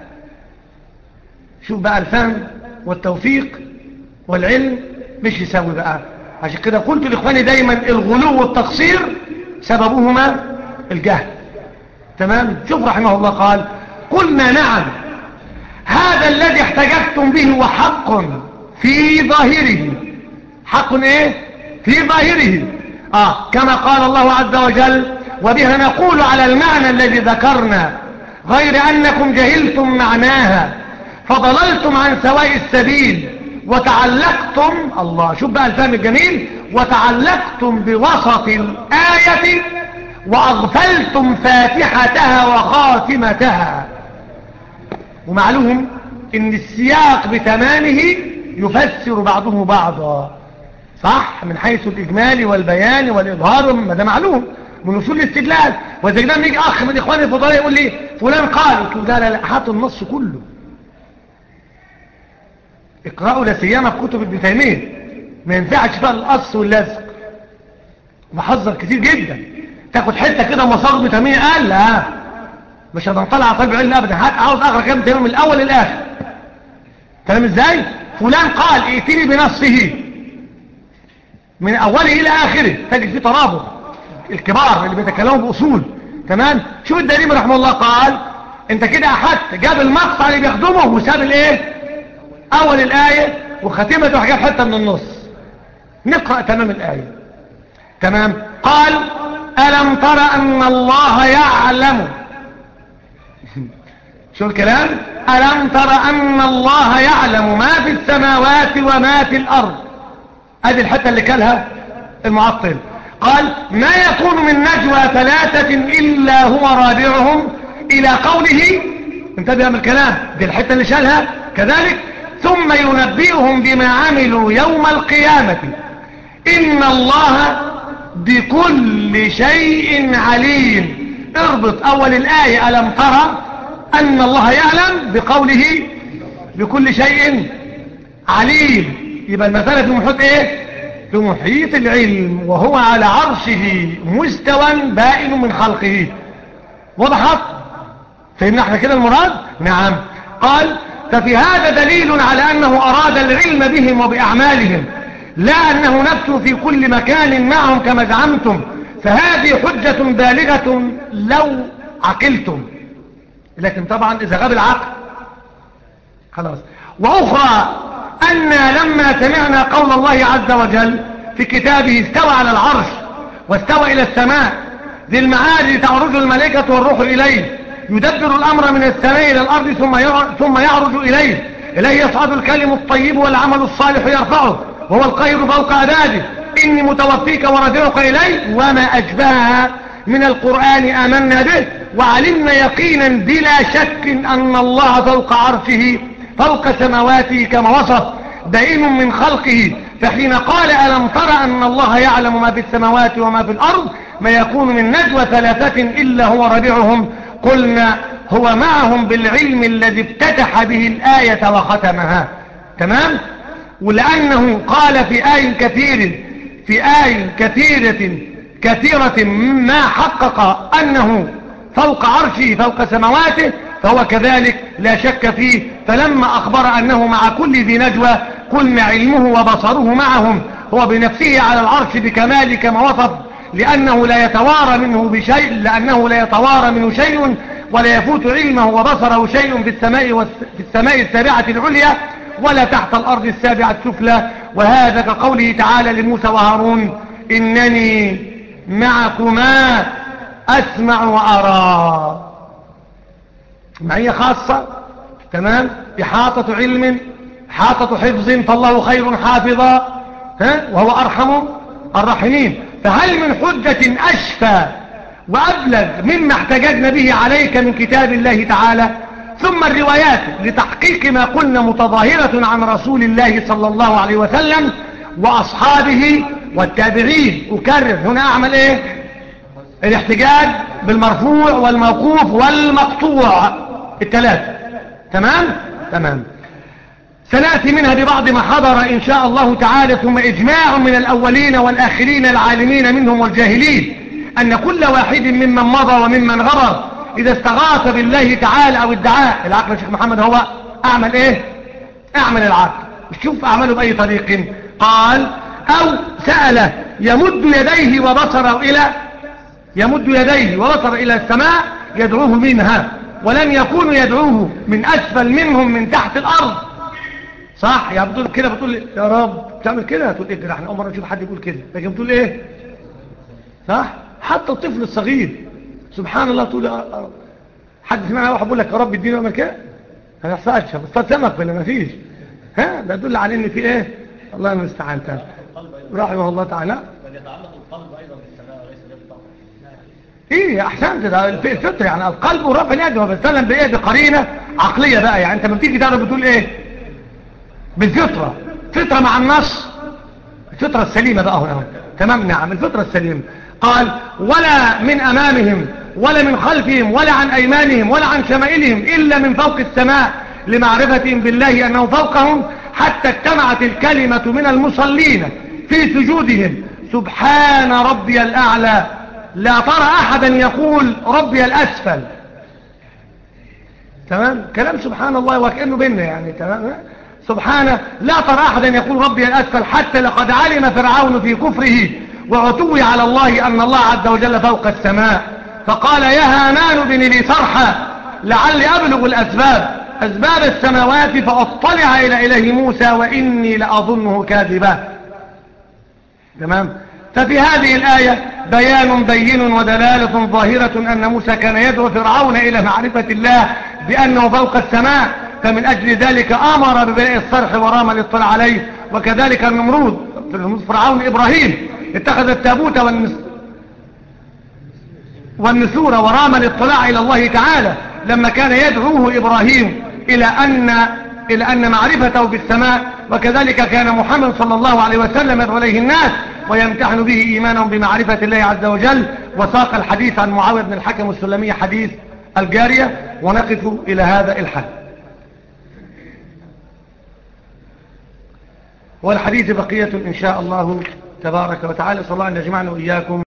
شوف بقى الفهم والتوفيق والعلم مش يساوي بقى عشان كده قلت لإخواني دايما الغلو والتقصير سببهما الجهل تمام شوف رحمه الله قال قلنا نعم هذا الذي احتججتم به وحق في ظاهره حق ايه في ظاهره آه كما قال الله عز وجل وبها نقول على المعنى الذي ذكرنا غير أنكم جهلتم معناها فضللتم عن سواء السبيل وتعلقتم الله شوف بقى الفهم الجميل وتعلقتم بوسط الآية وأغفلتم فاتحتها وخاتمتها ومعلوم ان السياق بتمامه يفسر بعضه بعضا صح من حيث الإجمال والبيان والإظهار ما ده معلوم من أصول الاستدلال وإذا كده يجي أخ من إخواني الفضلاء يقول لي فلان قال قلت له ده لا لا هات النص كله اقرأوا لا سيما في كتب ابن تيمية ما ينفعش بقى القص واللزق محذر كتير جدا تاخد حتة كده مصادر ابن تيمية قال لا مش هنطلع على طالب العلم ابدا هات عاوز اقرا كلام تيمية من الاول للاخر كلام ازاي فلان قال ائتني بنصه من اوله الى اخره تجد فيه ترابط الكبار اللي بيتكلموا باصول تمام شوف الدليل رحمه الله قال انت كده احدت جاب المقطع اللي بيخدمه وساب الايه اول الايه وختمته وحاجات حته من النص نقرا تمام الايه تمام قال الم تر ان الله يعلم شو الكلام الم تر ان الله يعلم ما في السماوات وما في الارض هذه الحته اللي كلها المعطل قال ما يكون من نجوى ثلاثة إلا هو رابعهم إلى قوله انتبه من الكلام دي الحتة اللي شالها كذلك ثم ينبئهم بما عملوا يوم القيامة إن الله بكل شيء عليم اربط أول الآية ألم ترى أن الله يعلم بقوله بكل شيء عليم يبقى المسألة في محيط ايه في محيط العلم وهو على عرشه مستوى بائن من خلقه وضحت فإن احنا كده المراد نعم قال ففي هذا دليل على أنه أراد العلم بهم وبأعمالهم لا أنه نفسه في كل مكان معهم كما زعمتم فهذه حجة بالغة لو عقلتم لكن طبعا إذا غاب العقل خلاص وأخرى أن لما سمعنا قول الله عز وجل في كتابه استوى على العرش واستوى إلى السماء ذي المعارج تعرج الملائكة والروح إليه يدبر الأمر من السماء إلى الأرض ثم ثم يعرج إليه إليه يصعد الكلم الطيب والعمل الصالح يرفعه وهو القير فوق عباده إني متوفيك ورافعك إلي وما أشبهها من القرآن آمنا به وعلمنا يقينا بلا شك أن الله فوق عرشه فوق سماواته كما وصف بائن من خلقه فحين قال ألم ترى أن الله يعلم ما في السماوات وما في الأرض ما يكون من نجوى ثلاثة إلا هو ربيعهم قلنا هو معهم بالعلم الذي افتتح به الآية وختمها تمام ولأنه قال في آي كثير في آي كثيرة كثيرة ما حقق أنه فوق عرشه فوق سماواته فهو كذلك لا شك فيه فلما أخبر أنه مع كل ذي نجوى قلنا علمه وبصره معهم هو بنفسه على العرش بكمال كما وصف لأنه لا يتوارى منه بشيء لأنه لا يتوارى منه شيء ولا يفوت علمه وبصره شيء في السماء في السماء السابعة العليا ولا تحت الأرض السابعة السفلى وهذا كقوله تعالى لموسى وهارون إنني معكما أسمع وأرى معية خاصة تمام إحاطة علم إحاطة حفظ فالله خير حافظا ها؟ وهو أرحم الراحمين فهل من حجة أشفى وأبلغ مما احتججنا به عليك من كتاب الله تعالى ثم الروايات لتحقيق ما قلنا متظاهرة عن رسول الله صلى الله عليه وسلم وأصحابه والتابعين أكرر هنا أعمل إيه الاحتجاج بالمرفوع والموقوف والمقطوع الثلاثة تمام تمام سنأتي منها ببعض ما حضر إن شاء الله تعالى ثم إجماع من الأولين والآخرين العالمين منهم والجاهلين أن كل واحد ممن مضى وممن غبر إذا استغاث بالله تعالى أو الدعاء العقل يا شيخ محمد هو أعمل إيه أعمل العقل شوف أعمله بأي طريق قال أو سأل يمد يديه وبصره إلى يمد يديه وبصر إلى السماء يدعوه منها ولم يكون يدعوه من أسفل منهم من تحت الأرض صح يا بتقول كده بتقول يا رب تعمل كده تقول ايه احنا اول مره نشوف حد يقول كده لكن بتقول ايه صح حتى الطفل الصغير سبحان الله تقول يا رب حد سمعنا واحد بيقول لك يا رب اديني اعمل كده ما يحصلش بس سمك ولا ما فيش ها ده يدل على ان في ايه الله المستعان تعالى رحمه الله تعالى وليتعلق القلب ايضا بالسماء وليس بالطبع ايه احسنت ده الفطر يعني القلب ورفع اليد هو بيتكلم بايه بقرينه عقليه بقى يعني انت لما بتيجي تعرف بتقول ايه بالفطره فطره مع النص الفطره السليمه بقى هنا تمام نعم الفطره السليمه قال ولا من امامهم ولا من خلفهم ولا عن ايمانهم ولا عن شمائلهم الا من فوق السماء لمعرفتهم بالله انه فوقهم حتى اجتمعت الكلمه من المصلين في سجودهم سبحان ربي الاعلى لا ترى احدا يقول ربي الاسفل تمام كلام سبحان الله وكأنه بيننا يعني تمام سبحانه لا ترى احدا يقول ربي الاسفل حتى لقد علم فرعون في كفره وعتوه على الله ان الله عز وجل فوق السماء فقال يا هامان ابن لي صرحا لعلي ابلغ الاسباب اسباب السماوات فاطلع الى اله موسى واني لاظنه كاذبا تمام ففي هذه الآية بيان بين ودلالة ظاهرة أن موسى كان يدعو فرعون إلى معرفة الله بأنه فوق السماء فمن أجل ذلك أمر ببناء الصرح ورام الاطلاع عليه وكذلك النمرود فرعون إبراهيم اتخذ التابوت والنس والنسور ورام الاطلاع إلى الله تعالى لما كان يدعوه إبراهيم إلى أن إلى أن معرفته بالسماء وكذلك كان محمد صلى الله عليه وسلم يدعو إليه الناس ويمتحن به إيمانهم بمعرفة الله عز وجل وساق الحديث عن معاوية بن الحكم السلمي حديث الجارية ونقف إلى هذا الحد والحديث بقية إن شاء الله تبارك وتعالى صلى الله أن يجمعنا وإياكم